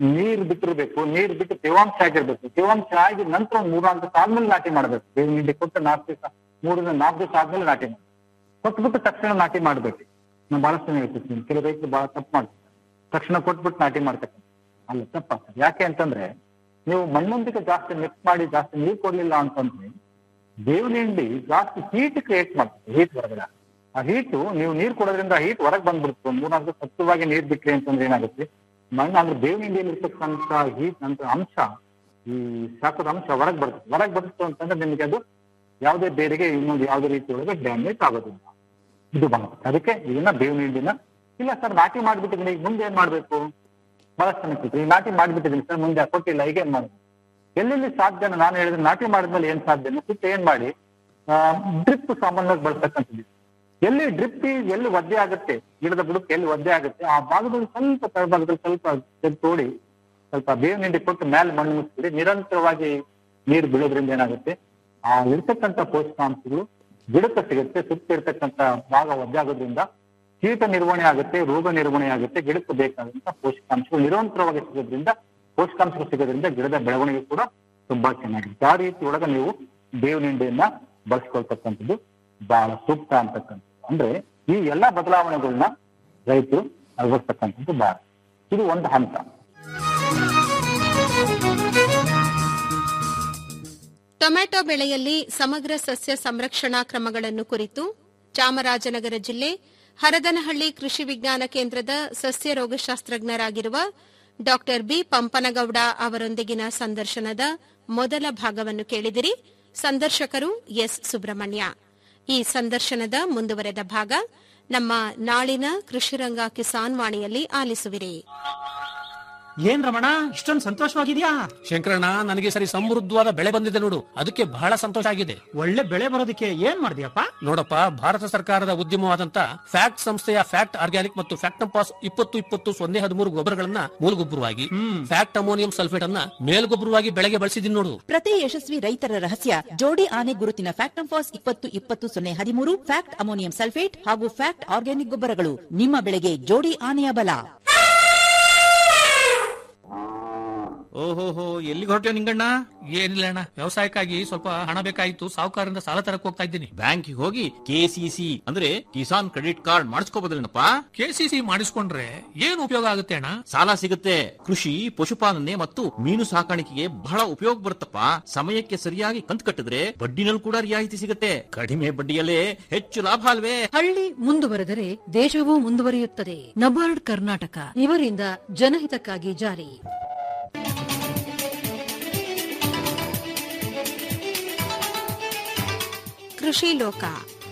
ನೀರ್ ಬಿಟ್ಟಿರ್ಬೇಕು ನೀರ್ ಬಿಟ್ಟು ತೇವಾಂಶ ಆಗಿರ್ಬೇಕು ತೇವಾಂಶ ಆಗಿ ನಂತರ ಒಂದ್ ಮೂರ್ನಾಲ್ಕು ದಿವಸ ಆದ್ಮೇಲೆ ನಾಟಿ ಮಾಡ್ಬೇಕು ಬೇವಿನ ಹಿಂಡಿ ಕೊಟ್ಟು ನಾಲ್ಕು ದಿವಸ ಮೂರರಿಂದ ನಾಲ್ಕು ದಿವಸ ಆದ್ಮೇಲೆ ನಾಟಿ ಮಾಡ್ಬೇಕು ಕೊಟ್ಬಿಟ್ಟು ತಕ್ಷಣ ನಾಟಿ ಮಾಡ್ಬೇಕು ನಾನು ಬಹಳಷ್ಟು ಜನ ಹೇಳ್ತಿರ್ತೀನಿ ಕೆಲವು ರೈತರು ಬಹಳ ತಪ್ಪು ಮಾಡ್ತಾರೆ ತಕ್ಷಣ ಕೊಟ್ಬಿಟ್ಟು ನಾಟಿ ಮಾಡ್ತಕ್ಕಂಥ ಅಲ್ಲ ತಪ್ಪಾಗ್ತದೆ ಯಾಕೆ ಅಂತಂದ್ರೆ ನೀವು ಮಣ್ಣೊಂದಿಗೆ ಜಾಸ್ತಿ ಮಿಕ್ಸ್ ಮಾಡಿ ಜಾಸ್ತಿ ನೀರು ಕೊಡ್ಲಿಲ್ಲ ಅಂತಂದ್ರೆ ಬೇವಿನ ಹಿಂಡಿ ಜಾಸ್ತಿ ಹೀಟ್ ಕ್ರಿಯೇಟ್ ಮಾಡ್ತದೆ ಹೀಟ್ ಹೊರಗಡೆ ಆ ಹೀಟು ನೀವು ನೀರು ಕೊಡೋದ್ರಿಂದ ಹೀಟ್ ಹೊರಗೆ ಬಂದ್ಬಿಡ್ತು ಮೂರ್ನಾಲ್ಕು ದಿವಸ ಸತ್ವವಾಗಿ ನೀರು ಬಿಟ್ರಿ ಅಂತಂದ್ರೆ ಏನಾಗುತ್ತೆ ಮಣ್ಣು ಅಂದ್ರೆ ಬೇವಿನ ಹಿಂಡಿಯಲ್ಲಿ ಇರ್ತಕ್ಕಂಥ ಹೀಟ್ ಅಂತ ಅಂಶ ಈ ಶಾಖದ ಅಂಶ ಹೊರಗೆ ಬರ್ತದೆ ಹೊರಗೆ ಬರ್ತು ಅಂತಂದ್ರೆ ನಿಮಗೆ ಅದು ಯಾವುದೇ ಬೇರೆಗೆ ಇನ್ನೊಂದು ಯಾವುದೇ ರೀತಿ ಒಳಗೆ ಡ್ಯಾಮೇಜ್ ಆಗೋದಿಲ್ಲ ಇದು ಬಂತು ಅದಕ್ಕೆ ಇದನ್ನ ಬೇವಿನ ಹಿಂಡಿನ ಇಲ್ಲ ಸರ್ ನಾಟಿ ಮಾಡ್ಬಿಟ್ಟಿದ್ದೀನಿ ಈಗ ಮುಂದೆ ಏನ್ ಮಾಡ್ಬೇಕು ಬಹಳಷ್ಟು ಜನ ಕೇಳ್ತಾರೆ, ಈಗ ನಾಟಿ ಮಾಡ್ಬಿಟ್ಟಿದ್ದೀನಿ ಸರ್ ಮುಂದೆ ಕೊಟ್ಟಿಲ್ಲ ಈಗ ಏನ್ ಮಾಡ್ಬೇಕು ಎಲ್ಲೆಲ್ಲಿ ಸಾಧ್ಯನ ನಾನು ಹೇಳಿದ್ರೆ ನಾಟಿ ಮಾಡಿದ್ಮೇಲೆ ಏನ್ ಸಾಧ್ಯನ ಸುತ್ತ ಏನ್ ಮಾಡಿ ಡ್ರಿಪ್ ಸಾಮಾನ್ಯವಾಗಿ ಬಳಸ್ತಕ್ಕಂಥದ್ದು ಎಲ್ಲಿ ಡ್ರಿಪ್ ಎಲ್ಲಿ ಒದ್ದೆ ಆಗುತ್ತೆ ಗಿಡದ ಬುಡಕ್ಕೆ ಎಲ್ಲಿ ಒದ್ದೆ ಆಗುತ್ತೆ ಆ ಭಾಗದಲ್ಲಿ ಸ್ವಲ್ಪ ತಳಭಾಗದಲ್ಲಿ ಸ್ವಲ್ಪ ತೆಗ್ದು ತೋಡಿ ಸ್ವಲ್ಪ ಬೇವಿನ ಹಿಂಡಿ ಕೊಟ್ಟು ಮೇಲೆ ಮಣ್ಣು ಮುಚ್ಚಿಬಿಡಿ ನಿರಂತರವಾಗಿ ನೀರು ಬೀಳೋದ್ರಿಂದ ಏನಾಗುತ್ತೆ ಆ ಇರ್ತಕ್ಕಂಥ ಪೋಷಕಾಂಶಗಳು ಗಿಡಕ್ಕೆ ಸಿಗುತ್ತೆ ಸುತ್ತ ಇರ್ತಕ್ಕಂಥ ಭಾಗ ಒದ್ದೆ ಆಗೋದ್ರಿಂದ ಕೀಟ ನಿರ್ವಹಣೆ ಆಗುತ್ತೆ ರೋಗ ನಿರ್ವಹಣೆ ಆಗುತ್ತೆ ಗಿಡಕ್ಕೆ ಬೇಕಾದಂತ ಪೋಷಕಾಂಶಗಳು ನಿರಂತರವಾಗಿ ಸಿಗೋದ್ರಿಂದ ಪೋಷಕಾಂಶಗಳು ಸಿಗೋದ್ರಿಂದ ಗಿಡದ ಬೆಳವಣಿಗೆ ಕೂಡ ತುಂಬಾ ಚೆನ್ನಾಗಿರುತ್ತೆ ಆ ರೀತಿ ಒಳಗೆ ನೀವು ಬೇವಿನ ಹಿಂಡಿಯನ್ನ ಬಳಸ್ಕೊಳ್ತಕ್ಕಂಥದ್ದು ಬಹಳ ಸೂಕ್ತ ಅಂತಕ್ಕಂಥದ್ದು ಅಂದ್ರೆ ಈ ಎಲ್ಲಾ ಬದಲಾವಣೆಗಳನ್ನ ರೈತರು ಅಳವಡಿಸ್ತಕ್ಕಂಥದ್ದು ಬಹಳ ಇದು ಒಂದು ಹಂತ ಟೊಮ್ಯಾಟೊ ಬೆಳೆಯಲ್ಲಿ ಸಮಗ್ರ ಸಸ್ಯ ಸಂರಕ್ಷಣಾ ಕ್ರಮಗಳನ್ನು ಕುರಿತು ಚಾಮರಾಜನಗರ ಜಿಲ್ಲೆ ಹರದನಹಳ್ಳಿ ಕೃಷಿ ವಿಜ್ಞಾನ ಕೇಂದ್ರದ ಸಸ್ಯ ರೋಗಶಾಸ್ತ್ರಜ್ಞರಾಗಿರುವ ಡಾ ಬಿ ಪಂಪನಗೌಡ ಅವರೊಂದಿಗಿನ ಸಂದರ್ಶನದ ಮೊದಲ ಭಾಗವನ್ನು ಕೇಳಿದಿರಿ ಸಂದರ್ಶಕರು ಎಸ್ ಸುಬ್ರಹ್ಮಣ್ಯ ಈ ಸಂದರ್ಶನದ ಮುಂದುವರೆದ ಭಾಗ ನಮ್ಮ ನಾಳಿನ ಕೃಷಿರಂಗ ಕಿಸಾನ್ ವಾಣಿಯಲ್ಲಿ ಆಲಿಸುವಿರಿ ಏನ್ ರಮಣ ಇಷ್ಟೊಂದು ಸಂತೋಷವಾಗಿದ್ಯಾ ಶಂಕರಣ್ಣ ನನಗೆ ಸರಿ ಸಮೃದ್ಧವಾದ ಬೆಳೆ ಬಂದಿದೆ ನೋಡು ಅದಕ್ಕೆ ಬಹಳ ಸಂತೋಷ ಆಗಿದೆ ಒಳ್ಳೆ ಬೆಳೆ ಬರೋದಕ್ಕೆ ಏನ್ ಮಾಡಿದ್ಯಪ್ಪ ನೋಡಪ್ಪ ಭಾರತ ಸರ್ಕಾರದ ಉದ್ಯಮವಾದಂತ ಫ್ಯಾಕ್ಟ್ ಸಂಸ್ಥೆಯ ಫ್ಯಾಕ್ಟ್ ಆರ್ಗ್ಯಾನಿಕ್ ಮತ್ತು ಫ್ಯಾಕ್ಟಂಪಾಸ್ ಇಪ್ಪತ್ತು ಇಪ್ಪತ್ತು ಸೊನ್ನೆ ಹದಿಮೂರು ಗೊಬ್ಬರಗಳನ್ನ ಮೂಲಗೊಬ್ಬರವಾಗಿ ಫ್ಯಾಕ್ಟ್ ಅಮೋನಿಯಂ ಸಲ್ಫೇಟ್ ಅನ್ನ ಮೇಲ್ಗೊಬ್ಬರವಾಗಿ ಬೆಳೆಗೆ ಬಳಸಿದೀನಿ ನೋಡು ಪ್ರತಿ ಯಶಸ್ವಿ ರೈತರ ರಹಸ್ಯ ಜೋಡಿ ಆನೆ ಗುರುತಿನ ಫ್ಯಾಕ್ಟ್ ಫಾಸ್ ಇಪ್ಪತ್ತು ಇಪ್ಪತ್ತು ಸೊನ್ನೆ ಹದಿಮೂರು ಫ್ಯಾಕ್ಟ್ ಅಮೋನಿಯಂ ಸಲ್ಫೇಟ್ ಹಾಗೂ ಫ್ಯಾಕ್ಟ್ ಆರ್ಗ್ಯಾನಿಕ್ ಗೊಬ್ಬರಗಳು ನಿಮ್ಮ ಬೆಳೆಗೆ ಜೋಡಿ ಆನೆಯ ಬಲ ಓಹೋಹೋ ಎಲ್ಲಿಗೆ ಹೊರಟ್ಯೋ ನಿಂಗಣ್ಣ ಏನಿಲ್ಲ ಅಣ್ಣ ವ್ಯವಸಾಯಕ್ಕಾಗಿ ಸ್ವಲ್ಪ ಹಣ ಬೇಕಾಗಿತ್ತು ಸಾಹುಕಾರರಿಂದ ಸಾಲ ತರಕ್ ಹೋಗ್ತಾ ಇದ್ದೀನಿ ಬ್ಯಾಂಕಿಗೆ ಹೋಗಿ ಕೆಸಿಸಿ ಅಂದ್ರೆ ಕಿಸಾನ್ ಕ್ರೆಡಿಟ್ ಕಾರ್ಡ್ ಮಾಡಿಸ್ಕೋಬೋದಲ್ಲೇನಪ್ಪ ಕೆಸಿಸಿ ಮಾಡಿಸ್ಕೊಂಡ್ರೆ ಏನ್ ಉಪಯೋಗ ಆಗುತ್ತೆ ಅಣ್ಣ ಸಾಲ ಸಿಗುತ್ತೆ ಕೃಷಿ ಪಶುಪಾಲನೆ ಮತ್ತು ಮೀನು ಸಾಕಾಣಿಕೆಗೆ ಬಹಳ ಉಪಯೋಗ ಬರುತ್ತಪ್ಪ ಸಮಯಕ್ಕೆ ಸರಿಯಾಗಿ ಕಂತು ಕಟ್ಟಿದ್ರೆ ಬಡ್ಡಿನಲ್ಲಿ ಕೂಡ ರಿಯಾಯಿತಿ ಸಿಗುತ್ತೆ ಕಡಿಮೆ ಬಡ್ಡಿಯಲ್ಲೇ ಹೆಚ್ಚು ಲಾಭ ಅಲ್ವೇ ಹಳ್ಳಿ ಮುಂದುವರೆದರೆ ದೇಶವೂ ಮುಂದುವರಿಯುತ್ತದೆ ನಬಾರ್ಡ್ ಕರ್ನಾಟಕ ಇವರಿಂದ ಜನಹಿತಕ್ಕಾಗಿ ಜಾರಿ ಕೃಷಿ ಲೋಕ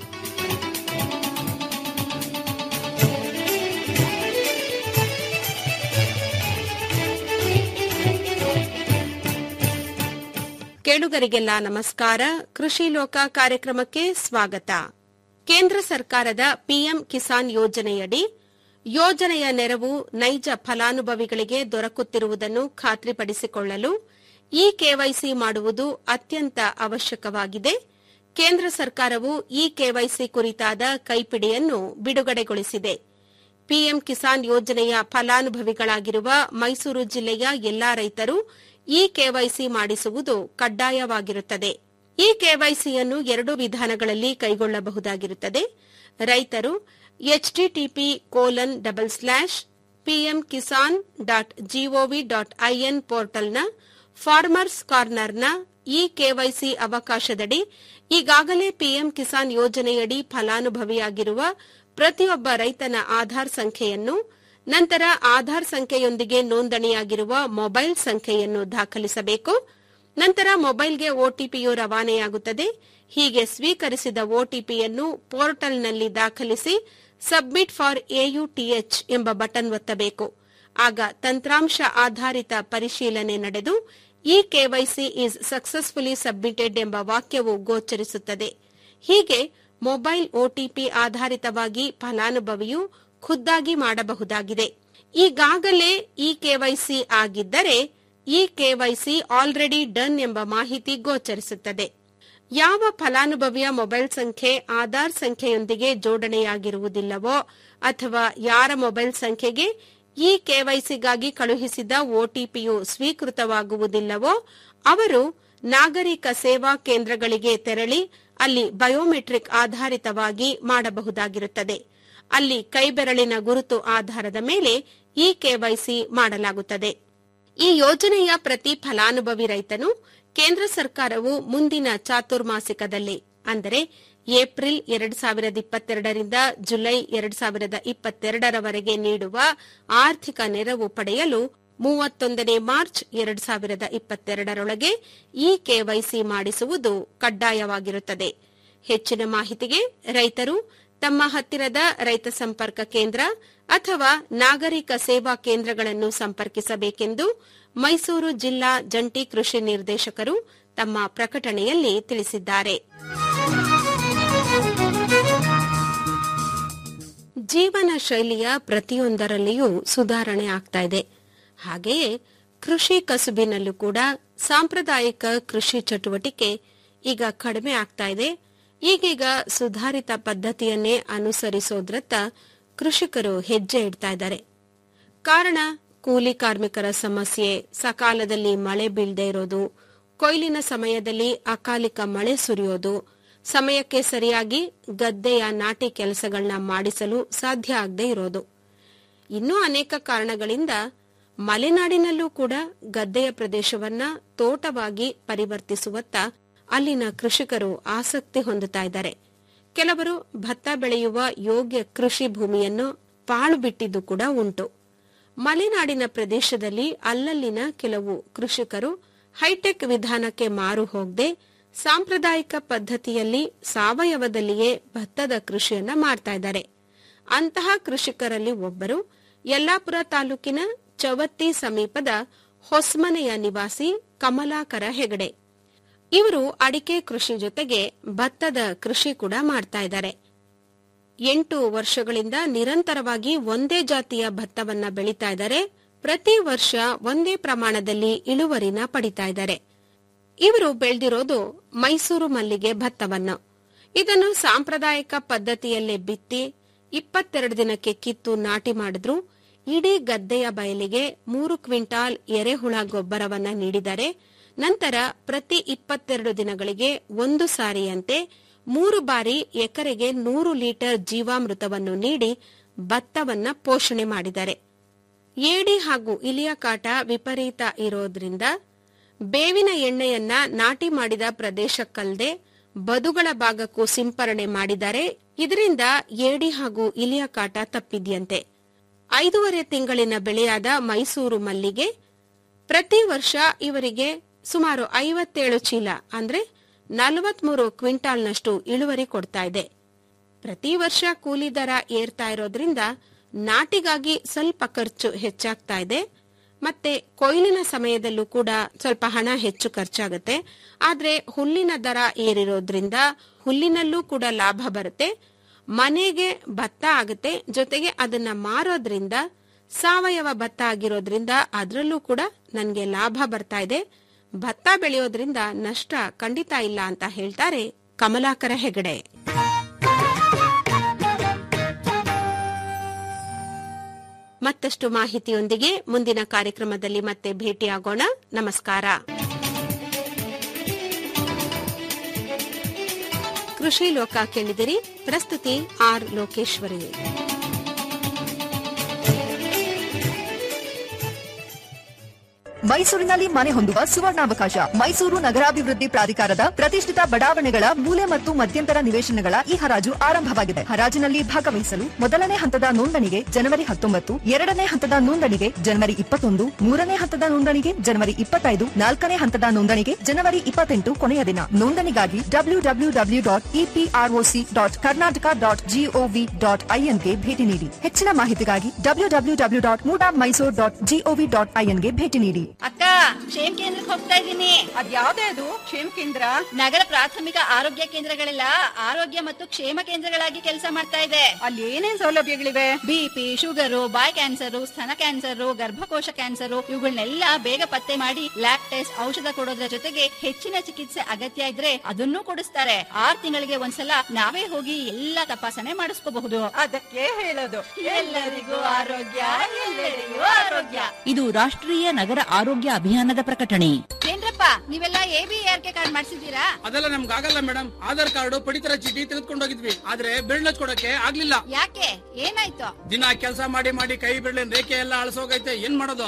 ಕೇಳುಗರಿಗೆಲ್ಲ ನಮಸ್ಕಾರ ಕೃಷಿ ಲೋಕ ಕಾರ್ಯಕ್ರಮಕ್ಕೆ ಸ್ವಾಗತ ಕೇಂದ್ರ ಸರ್ಕಾರದ ಪಿಎಂ ಕಿಸಾನ್ ಯೋಜನೆಯಡಿ ಯೋಜನೆಯ ನೆರವು ನೈಜ ಫಲಾನುಭವಿಗಳಿಗೆ ದೊರಕುತ್ತಿರುವುದನ್ನು ಖಾತ್ರಿಪಡಿಸಿಕೊಳ್ಳಲು ಇ ಕೆವೈಸಿ ಮಾಡುವುದು ಅತ್ಯಂತ ಅವಶ್ಯಕವಾಗಿದೆ ಕೇಂದ್ರ ಸರ್ಕಾರವು ಇ ಕೆವೈಸಿ ಕುರಿತಾದ ಕೈಪಿಡಿಯನ್ನು ಬಿಡುಗಡೆಗೊಳಿಸಿದೆ ಪಿಎಂ ಕಿಸಾನ್ ಯೋಜನೆಯ ಫಲಾನುಭವಿಗಳಾಗಿರುವ ಮೈಸೂರು ಜಿಲ್ಲೆಯ ಎಲ್ಲಾ ರೈತರು ಇ ಕೆವೈಸಿ ಮಾಡಿಸುವುದು ಕಡ್ಡಾಯವಾಗಿರುತ್ತದೆ ಈ ಕೆವೈಸಿಯನ್ನು ಎರಡು ವಿಧಾನಗಳಲ್ಲಿ ಕೈಗೊಳ್ಳಬಹುದಾಗಿರುತ್ತದೆ ರೈತರು HTTP colon double slash PM Kisan dot GOV dot IN ಪೋರ್ಟಲ್ನ ಫಾರ್ಮರ್ಸ್ ಕಾರ್ನರ್ನ ಇ ಕೆವೈಸಿ ಅವಕಾಶದಡಿ ಈಗಾಗಲೇ ಪಿಎಂ ಕಿಸಾನ್ ಯೋಜನೆಯಡಿ ಫಲಾನುಭವಿಯಾಗಿರುವ ಪ್ರತಿಯೊಬ್ಬ ರೈತನ ಆಧಾರ್ ಸಂಖ್ಯೆಯನ್ನು ನಂತರ ಆಧಾರ್ ಸಂಖ್ಯೆಯೊಂದಿಗೆ ನೋಂದಣಿಯಾಗಿರುವ ಮೊಬೈಲ್ ಸಂಖ್ಯೆಯನ್ನು ದಾಖಲಿಸಬೇಕು ನಂತರ ಮೊಬೈಲ್ಗೆ ಒಟಿಪಿಯು ರವಾನೆಯಾಗುತ್ತದೆ ಹೀಗೆ ಸ್ವೀಕರಿಸಿದ ಒಟಿಪಿಯನ್ನು ಪೋರ್ಟಲ್ನಲ್ಲಿ ದಾಖಲಿಸಿ ಸಬ್ಮಿಟ್ ಫಾರ್ ಎಯುಟಿಎಚ್ ಎಂಬ ಬಟನ್ ಒತ್ತಬೇಕು ಆಗ ತಂತ್ರಾಂಶ ಆಧಾರಿತ ಪರಿಶೀಲನೆ ನಡೆದು E KYC is successfully submitted ಎಂಬ ವಾಕ್ಯವು ಗೋಚರಿಸುತ್ತದೆ ಹೀಗೆ ಮೊಬೈಲ್ ಒಟಿಪಿ ಆಧಾರಿತವಾಗಿ ಫಲಾನುಭವಿಯು ಖುದ್ದಾಗಿ ಮಾಡಬಹುದಾಗಿದೆ ಈಗಾಗಲೇ ಇ ಕೆವೈಸಿ ಆಗಿದ್ದರೆ ಇ ಕೆವೈಸಿ ಆಲ್ರೆಡಿ ಡನ್ ಎಂಬ ಮಾಹಿತಿ ಗೋಚರಿಸುತ್ತದೆ ಯಾವ ಫಲಾನುಭವಿಯ ಮೊಬೈಲ್ ಸಂಖ್ಯೆ ಆಧಾರ್ ಸಂಖ್ಯೆಯೊಂದಿಗೆ ಜೋಡಣೆಯಾಗಿರುವುದಿಲ್ಲವೋ ಅಥವಾ ಯಾರ ಮೊಬೈಲ್ ಸಂಖ್ಯೆಗೆ ಈ ಕೆವೈಸಿಗಾಗಿ ಕಳುಹಿಸಿದ ಒಟಿಪಿಯು ಸ್ವೀಕೃತವಾಗುವುದಿಲ್ಲವೋ ಅವರು ನಾಗರಿಕ ಸೇವಾ ಕೇಂದ್ರಗಳಿಗೆ ತೆರಳಿ ಅಲ್ಲಿ ಬಯೋಮೆಟ್ರಿಕ್ ಆಧಾರಿತವಾಗಿ ಮಾಡಬಹುದಾಗಿರುತ್ತದೆ ಅಲ್ಲಿ ಕೈಬೆರಳಿನ ಗುರುತು ಆಧಾರದ ಮೇಲೆ ಈ ಕೆವೈಸಿ ಮಾಡಲಾಗುತ್ತದೆ ಈ ಯೋಜನೆಯ ಪ್ರತಿ ಫಲಾನುಭವಿ ರೈತನು ಕೇಂದ್ರ ಸರ್ಕಾರವು ಮುಂದಿನ ಚಾತುರ್ಮಾಸಿಕದಲ್ಲಿ ಅಂದರೆ ಏಪ್ರಿಲ್ ಎರಡ್ ಸಾವಿರದ ಇಪ್ಪತ್ತೆರಡರಿಂದ ಜುಲೈ ಎರಡ್ ಸಾವಿರದ ಇಪ್ಪತ್ತೆರಡರವರೆಗೆ ನೀಡುವ ಆರ್ಥಿಕ ನೆರವು ಪಡೆಯಲು ಮೂವತ್ತೊಂದನೇ ಮಾರ್ಚ್ ಎರಡ್ ಸಾವಿರದ ಇಪ್ಪತ್ತೆರಡರೊಳಗೆ ಈ ಕೆವೈಸಿ ಮಾಡಿಸುವುದು ಕಡ್ಡಾಯವಾಗಿರುತ್ತದೆ ಹೆಚ್ಚಿನ ಮಾಹಿತಿಗೆ ರೈತರು ತಮ್ಮ ಹತ್ತಿರದ ರೈತ ಸಂಪರ್ಕ ಕೇಂದ್ರ ಅಥವಾ ನಾಗರಿಕ ಸೇವಾ ಕೇಂದ್ರಗಳನ್ನು ಸಂಪರ್ಕಿಸಬೇಕೆಂದು ಮೈಸೂರು ಜಿಲ್ಲಾ ಜಂಟಿ ಕೃಷಿ ನಿರ್ದೇಶಕರು ತಮ್ಮ ಪ್ರಕಟಣೆಯಲ್ಲಿ ತಿಳಿಸಿದ್ದಾರೆ ಜೀವನ ಶೈಲಿಯ ಪ್ರತಿಯೊಂದರಲ್ಲಿಯೂ ಸುಧಾರಣೆ ಆಗ್ತಾ ಇದೆ ಹಾಗೆಯೇ ಕೃಷಿ ಕಸುಬಿನಲ್ಲೂ ಕೂಡ ಸಾಂಪ್ರದಾಯಿಕ ಕೃಷಿ ಚಟುವಟಿಕೆ ಈಗ ಕಡಿಮೆ ಆಗ್ತಾ ಇದೆ ಈಗೀಗ ಸುಧಾರಿತ ಪದ್ಧತಿಯನ್ನೇ ಅನುಸರಿಸೋದ್ರತ್ತ ಕೃಷಿಕರು ಹೆಜ್ಜೆ ಇಡ್ತಾ ಇದ್ದಾರೆ ಕಾರಣ ಕೂಲಿ ಕಾರ್ಮಿಕರ ಸಮಸ್ಯೆ ಸಕಾಲದಲ್ಲಿ ಮಳೆ ಬೀಳದೆ ಇರೋದು ಕೊಯ್ಲಿನ ಸಮಯದಲ್ಲಿ ಅಕಾಲಿಕ ಮಳೆ ಸುರಿಯೋದು ಸಮಯಕ್ಕೆ ಸರಿಯಾಗಿ ಗದ್ದೆಯ ನಾಟಿ ಕೆಲಸಗಳನ್ನ ಮಾಡಿಸಲು ಸಾಧ್ಯ ಆಗದೆ ಇರೋದು ಇನ್ನೂ ಅನೇಕ ಕಾರಣಗಳಿಂದ ಮಲೆನಾಡಿನಲ್ಲೂ ಕೂಡ ಗದ್ದೆಯ ಪ್ರದೇಶವನ್ನ ತೋಟವಾಗಿ ಪರಿವರ್ತಿಸುವತ್ತ ಅಲ್ಲಿನ ಕೃಷಿಕರು ಆಸಕ್ತಿ ಹೊಂದುತ್ತಾ ಇದ್ದಾರೆ ಕೆಲವರು ಭತ್ತ ಬೆಳೆಯುವ ಯೋಗ್ಯ ಕೃಷಿ ಭೂಮಿಯನ್ನು ಪಾಳು ಬಿಟ್ಟಿದ್ದು ಕೂಡ ಉಂಟು ಮಲೆನಾಡಿನ ಪ್ರದೇಶದಲ್ಲಿ ಅಲ್ಲಲ್ಲಿನ ಕೆಲವು ಕೃಷಿಕರು ಹೈಟೆಕ್ ವಿಧಾನಕ್ಕೆ ಮಾರು ಹೋಗದೆ ಸಾಂಪ್ರದಾಯಿಕ ಪದ್ಧತಿಯಲ್ಲಿ ಸಾವಯವದಲ್ಲಿಯೇ ಭತ್ತದ ಕೃಷಿಯನ್ನ ಮಾಡ್ತಾ ಇದ್ದಾರೆ ಅಂತಹ ಕೃಷಿಕರಲ್ಲಿ ಒಬ್ಬರು ಯಲ್ಲಾಪುರ ತಾಲೂಕಿನ ಚವತ್ತಿ ಸಮೀಪದ ಹೊಸ್ಮನೆಯ ನಿವಾಸಿ ಕಮಲಾಕರ ಹೆಗಡೆ ಇವರು ಅಡಿಕೆ ಕೃಷಿ ಜೊತೆಗೆ ಭತ್ತದ ಕೃಷಿ ಕೂಡ ಮಾಡ್ತಾ ಇದ್ದಾರೆ ಎಂಟು ವರ್ಷಗಳಿಂದ ನಿರಂತರವಾಗಿ ಒಂದೇ ಜಾತಿಯ ಭತ್ತವನ್ನ ಬೆಳೀತಾ ಇದ್ದಾರೆ ಪ್ರತಿ ವರ್ಷ ಒಂದೇ ಪ್ರಮಾಣದಲ್ಲಿ ಇಳುವರಿನ ಪಡಿತಾ ಇದ್ದಾರೆ ಇವರು ಬೆಳೆದಿರೋದು ಮೈಸೂರು ಮಲ್ಲಿಗೆ ಭತ್ತವನ್ನು ಇದನ್ನು ಸಾಂಪ್ರದಾಯಿಕ ಪದ್ಧತಿಯಲ್ಲೇ ಬಿತ್ತಿ ಇಪ್ಪತ್ತೆರಡು ದಿನಕ್ಕೆ ಕಿತ್ತು ನಾಟಿ ಮಾಡಿದ್ರು ಇಡೀ ಗದ್ದೆಯ ಬಯಲಿಗೆ ಮೂರು ಕ್ವಿಂಟಾಲ್ ಎರೆಹುಳ ಗೊಬ್ಬರವನ್ನ ನೀಡಿದರೆ ನಂತರ ಪ್ರತಿ ಇಪ್ಪತ್ತೆರಡು ದಿನಗಳಿಗೆ ಒಂದು ಸಾರಿಯಂತೆ ಮೂರು ಬಾರಿ ಎಕರೆಗೆ ನೂರು ಲೀಟರ್ ಜೀವಾಮೃತವನ್ನು ನೀಡಿ ಭತ್ತವನ್ನ ಪೋಷಣೆ ಮಾಡಿದ್ದಾರೆ ಏಡಿ ಹಾಗೂ ಇಲಿಯ ಕಾಟ ವಿಪರೀತ ಇರೋದ್ರಿಂದ ಬೇವಿನ ಎಣ್ಣೆಯನ್ನ ನಾಟಿ ಮಾಡಿದ ಪ್ರದೇಶಕ್ಕಲ್ಲದೆ ಬದುಗಳ ಭಾಗಕ್ಕೂ ಸಿಂಪರಣೆ ಮಾಡಿದರೆ ಇದರಿಂದ ಏಡಿ ಹಾಗೂ ಇಲಿಯ ಕಾಟ ತಪ್ಪಿದ್ಯಂತೆ ಐದೂವರೆ ತಿಂಗಳಿನ ಬೆಳೆಯಾದ ಮೈಸೂರು ಮಲ್ಲಿಗೆ ಪ್ರತಿ ವರ್ಷ ಇವರಿಗೆ ಸುಮಾರು ಐವತ್ತೇಳು ಚೀಲ ಅಂದ್ರೆ ನಲವತ್ಮೂರು ಕ್ವಿಂಟಾಲ್ನಷ್ಟು ಇಳುವರಿ ಕೊಡ್ತಾ ಇದೆ ಪ್ರತಿ ವರ್ಷ ಕೂಲಿ ದರ ಏರ್ತಾ ಇರೋದ್ರಿಂದ ನಾಟಿಗಾಗಿ ಸ್ವಲ್ಪ ಖರ್ಚು ಹೆಚ್ಚಾಗ್ತಾ ಇದೆ ಮತ್ತೆ ಕೊಯ್ಲಿನ ಸಮಯದಲ್ಲೂ ಕೂಡ ಸ್ವಲ್ಪ ಹಣ ಹೆಚ್ಚು ಖರ್ಚಾಗುತ್ತೆ ಆದ್ರೆ ಹುಲ್ಲಿನ ದರ ಏರಿರೋದ್ರಿಂದ ಹುಲ್ಲಿನಲ್ಲೂ ಕೂಡ ಲಾಭ ಬರುತ್ತೆ ಮನೆಗೆ ಭತ್ತ ಆಗುತ್ತೆ ಜೊತೆಗೆ ಅದನ್ನ ಮಾರೋದ್ರಿಂದ ಸಾವಯವ ಭತ್ತ ಆಗಿರೋದ್ರಿಂದ ಅದರಲ್ಲೂ ಕೂಡ ನನಗೆ ಲಾಭ ಬರ್ತಾ ಇದೆ ಭತ್ತ ಬೆಳೆಯೋದ್ರಿಂದ ನಷ್ಟ ಖಂಡಿತ ಇಲ್ಲ ಅಂತ ಹೇಳ್ತಾರೆ ಕಮಲಾಕರ ಹೆಗಡೆ ಮತ್ತಷ್ಟು ಮಾಹಿತಿಯೊಂದಿಗೆ ಮುಂದಿನ ಕಾರ್ಯಕ್ರಮದಲ್ಲಿ ಮತ್ತೆ ಭೇಟಿಯಾಗೋಣ ನಮಸ್ಕಾರ ಕೃಷಿ ಲೋಕ ಕೇಳಿದಿರಿ ಪ್ರಸ್ತುತಿ ಆರ್ ಲೋಕೇಶ್ವರಿ ಮೈಸೂರಿನಲ್ಲಿ ಮನೆ ಹೊಂದುವ ಸುವರ್ಣಾವಕಾಶ ಮೈಸೂರು ನಗರಾಭಿವೃದ್ಧಿ ಪ್ರಾಧಿಕಾರದ ಪ್ರತಿಷ್ಠಿತ ಬಡಾವಣೆಗಳ ಮೂಲೆ ಮತ್ತು ಮಧ್ಯಂತರ ನಿವೇಶನಗಳ ಈ ಹರಾಜು ಆರಂಭವಾಗಿದೆ ಹರಾಜಿನಲ್ಲಿ ಭಾಗವಹಿಸಲು ಮೊದಲನೇ ಹಂತದ ನೋಂದಣಿಗೆ ಜನವರಿ ಹತ್ತೊಂಬತ್ತು ಎರಡನೇ ಹಂತದ ನೋಂದಣಿಗೆ ಜನವರಿ ಇಪ್ಪತ್ತೊಂದು ಮೂರನೇ ಹಂತದ ನೋಂದಣಿಗೆ ಜನವರಿ ಇಪ್ಪತ್ತೈದು ನಾಲ್ಕನೇ ಹಂತದ ನೋಂದಣಿಗೆ ಜನವರಿ ಇಪ್ಪತ್ತೆಂಟು ಕೊನೆಯ ದಿನ ನೋಂದಣಿಗಾಗಿ W W W dot EPROC dot Karnataka dot GOV dot ಐಎನ್ಗೆ ಭೇಟಿ ನೀಡಿ ಹೆಚ್ಚಿನ ಮಾಹಿತಿಗಾಗಿ W W W dot MUDA Mysuru dot GOV dot ಐಎನ್ಗೆ ಭೇಟಿ ನೀಡಿ ಅಕ್ಕ ಕ್ಷೇಮ ಕೇಂದ್ರಕ್ಕೆ ಹೋಗ್ತಾ ಇದ್ದೀನಿ ಅದ್ಯಾವ್ದೇ ಅದು ಕ್ಷೇಮ ಕೇಂದ್ರ ನಗರ ಪ್ರಾಥಮಿಕ ಆರೋಗ್ಯ ಕೇಂದ್ರಗಳೆಲ್ಲ ಆರೋಗ್ಯ ಮತ್ತು ಕ್ಷೇಮ ಕೇಂದ್ರಗಳಾಗಿ ಕೆಲಸ ಮಾಡ್ತಾ ಇದೆ ಅಲ್ಲಿ ಏನೇನ್ ಸೌಲಭ್ಯಗಳಿವೆ ಬಿಪಿ ಶುಗರು ಬಾಯ್ ಕ್ಯಾನ್ಸರ್ ಸ್ತನ ಕ್ಯಾನ್ಸರ್ ಗರ್ಭಕೋಶ ಕ್ಯಾನ್ಸರ್ ಇವುಗಳನ್ನೆಲ್ಲ ಬೇಗ ಪತ್ತೆ ಮಾಡಿ ಲ್ಯಾಬ್ ಟೆಸ್ಟ್ ಔಷಧ ಕೊಡೋದ್ರ ಜೊತೆಗೆ ಹೆಚ್ಚಿನ ಚಿಕಿತ್ಸೆ ಅಗತ್ಯ ಇದ್ರೆ ಅದನ್ನೂ ಕೊಡಿಸ್ತಾರೆ ಆರ್ ತಿಂಗಳಿಗೆ ಒಂದ್ಸಲ ನಾವೇ ಹೋಗಿ ಎಲ್ಲಾ ತಪಾಸಣೆ ಮಾಡಿಸ್ಕೋಬಹುದು ಅದಕ್ಕೆ ಹೇಳೋದು ಎಲ್ಲರಿಗೂ ಆರೋಗ್ಯ ಎಲ್ಲರಿಗೂ ಆರೋಗ್ಯ ಇದು ರಾಷ್ಟ್ರೀಯ ನಗರ ಆರೋಗ್ಯ ಅಭಿಯಾನದ ಪ್ರಕಟಣೆ ಏನ್ರಪ್ಪ ನೀವೆಲ್ಲ A B R K card ಮಾಡಿಸಿದ್ದೀರಾ ಅದೆಲ್ಲ ನಮ್ಗೆ ಆಗಲ್ಲ ಮೇಡಮ್ ಆಧಾರ್ ಕಾರ್ಡ್ ಪಡಿತರ ಚೀಟಿ ತೆಗೆದುಕೊಂಡು ಹೋಗಿದ್ವಿ ಆದ್ರೆ ಬೆರಳು ಕೊಡಕ್ಕೆ ಆಗ್ಲಿಲ್ಲ ಯಾಕೆ ಏನಾಯ್ತು ದಿನ ಕೆಲಸ ಮಾಡಿ ಮಾಡಿ ಕೈ ಬೆರಳಿನ ರೇಖೆ ಎಲ್ಲ ಅಳಸೋಗೈತೆ ಏನ್ ಮಾಡೋದು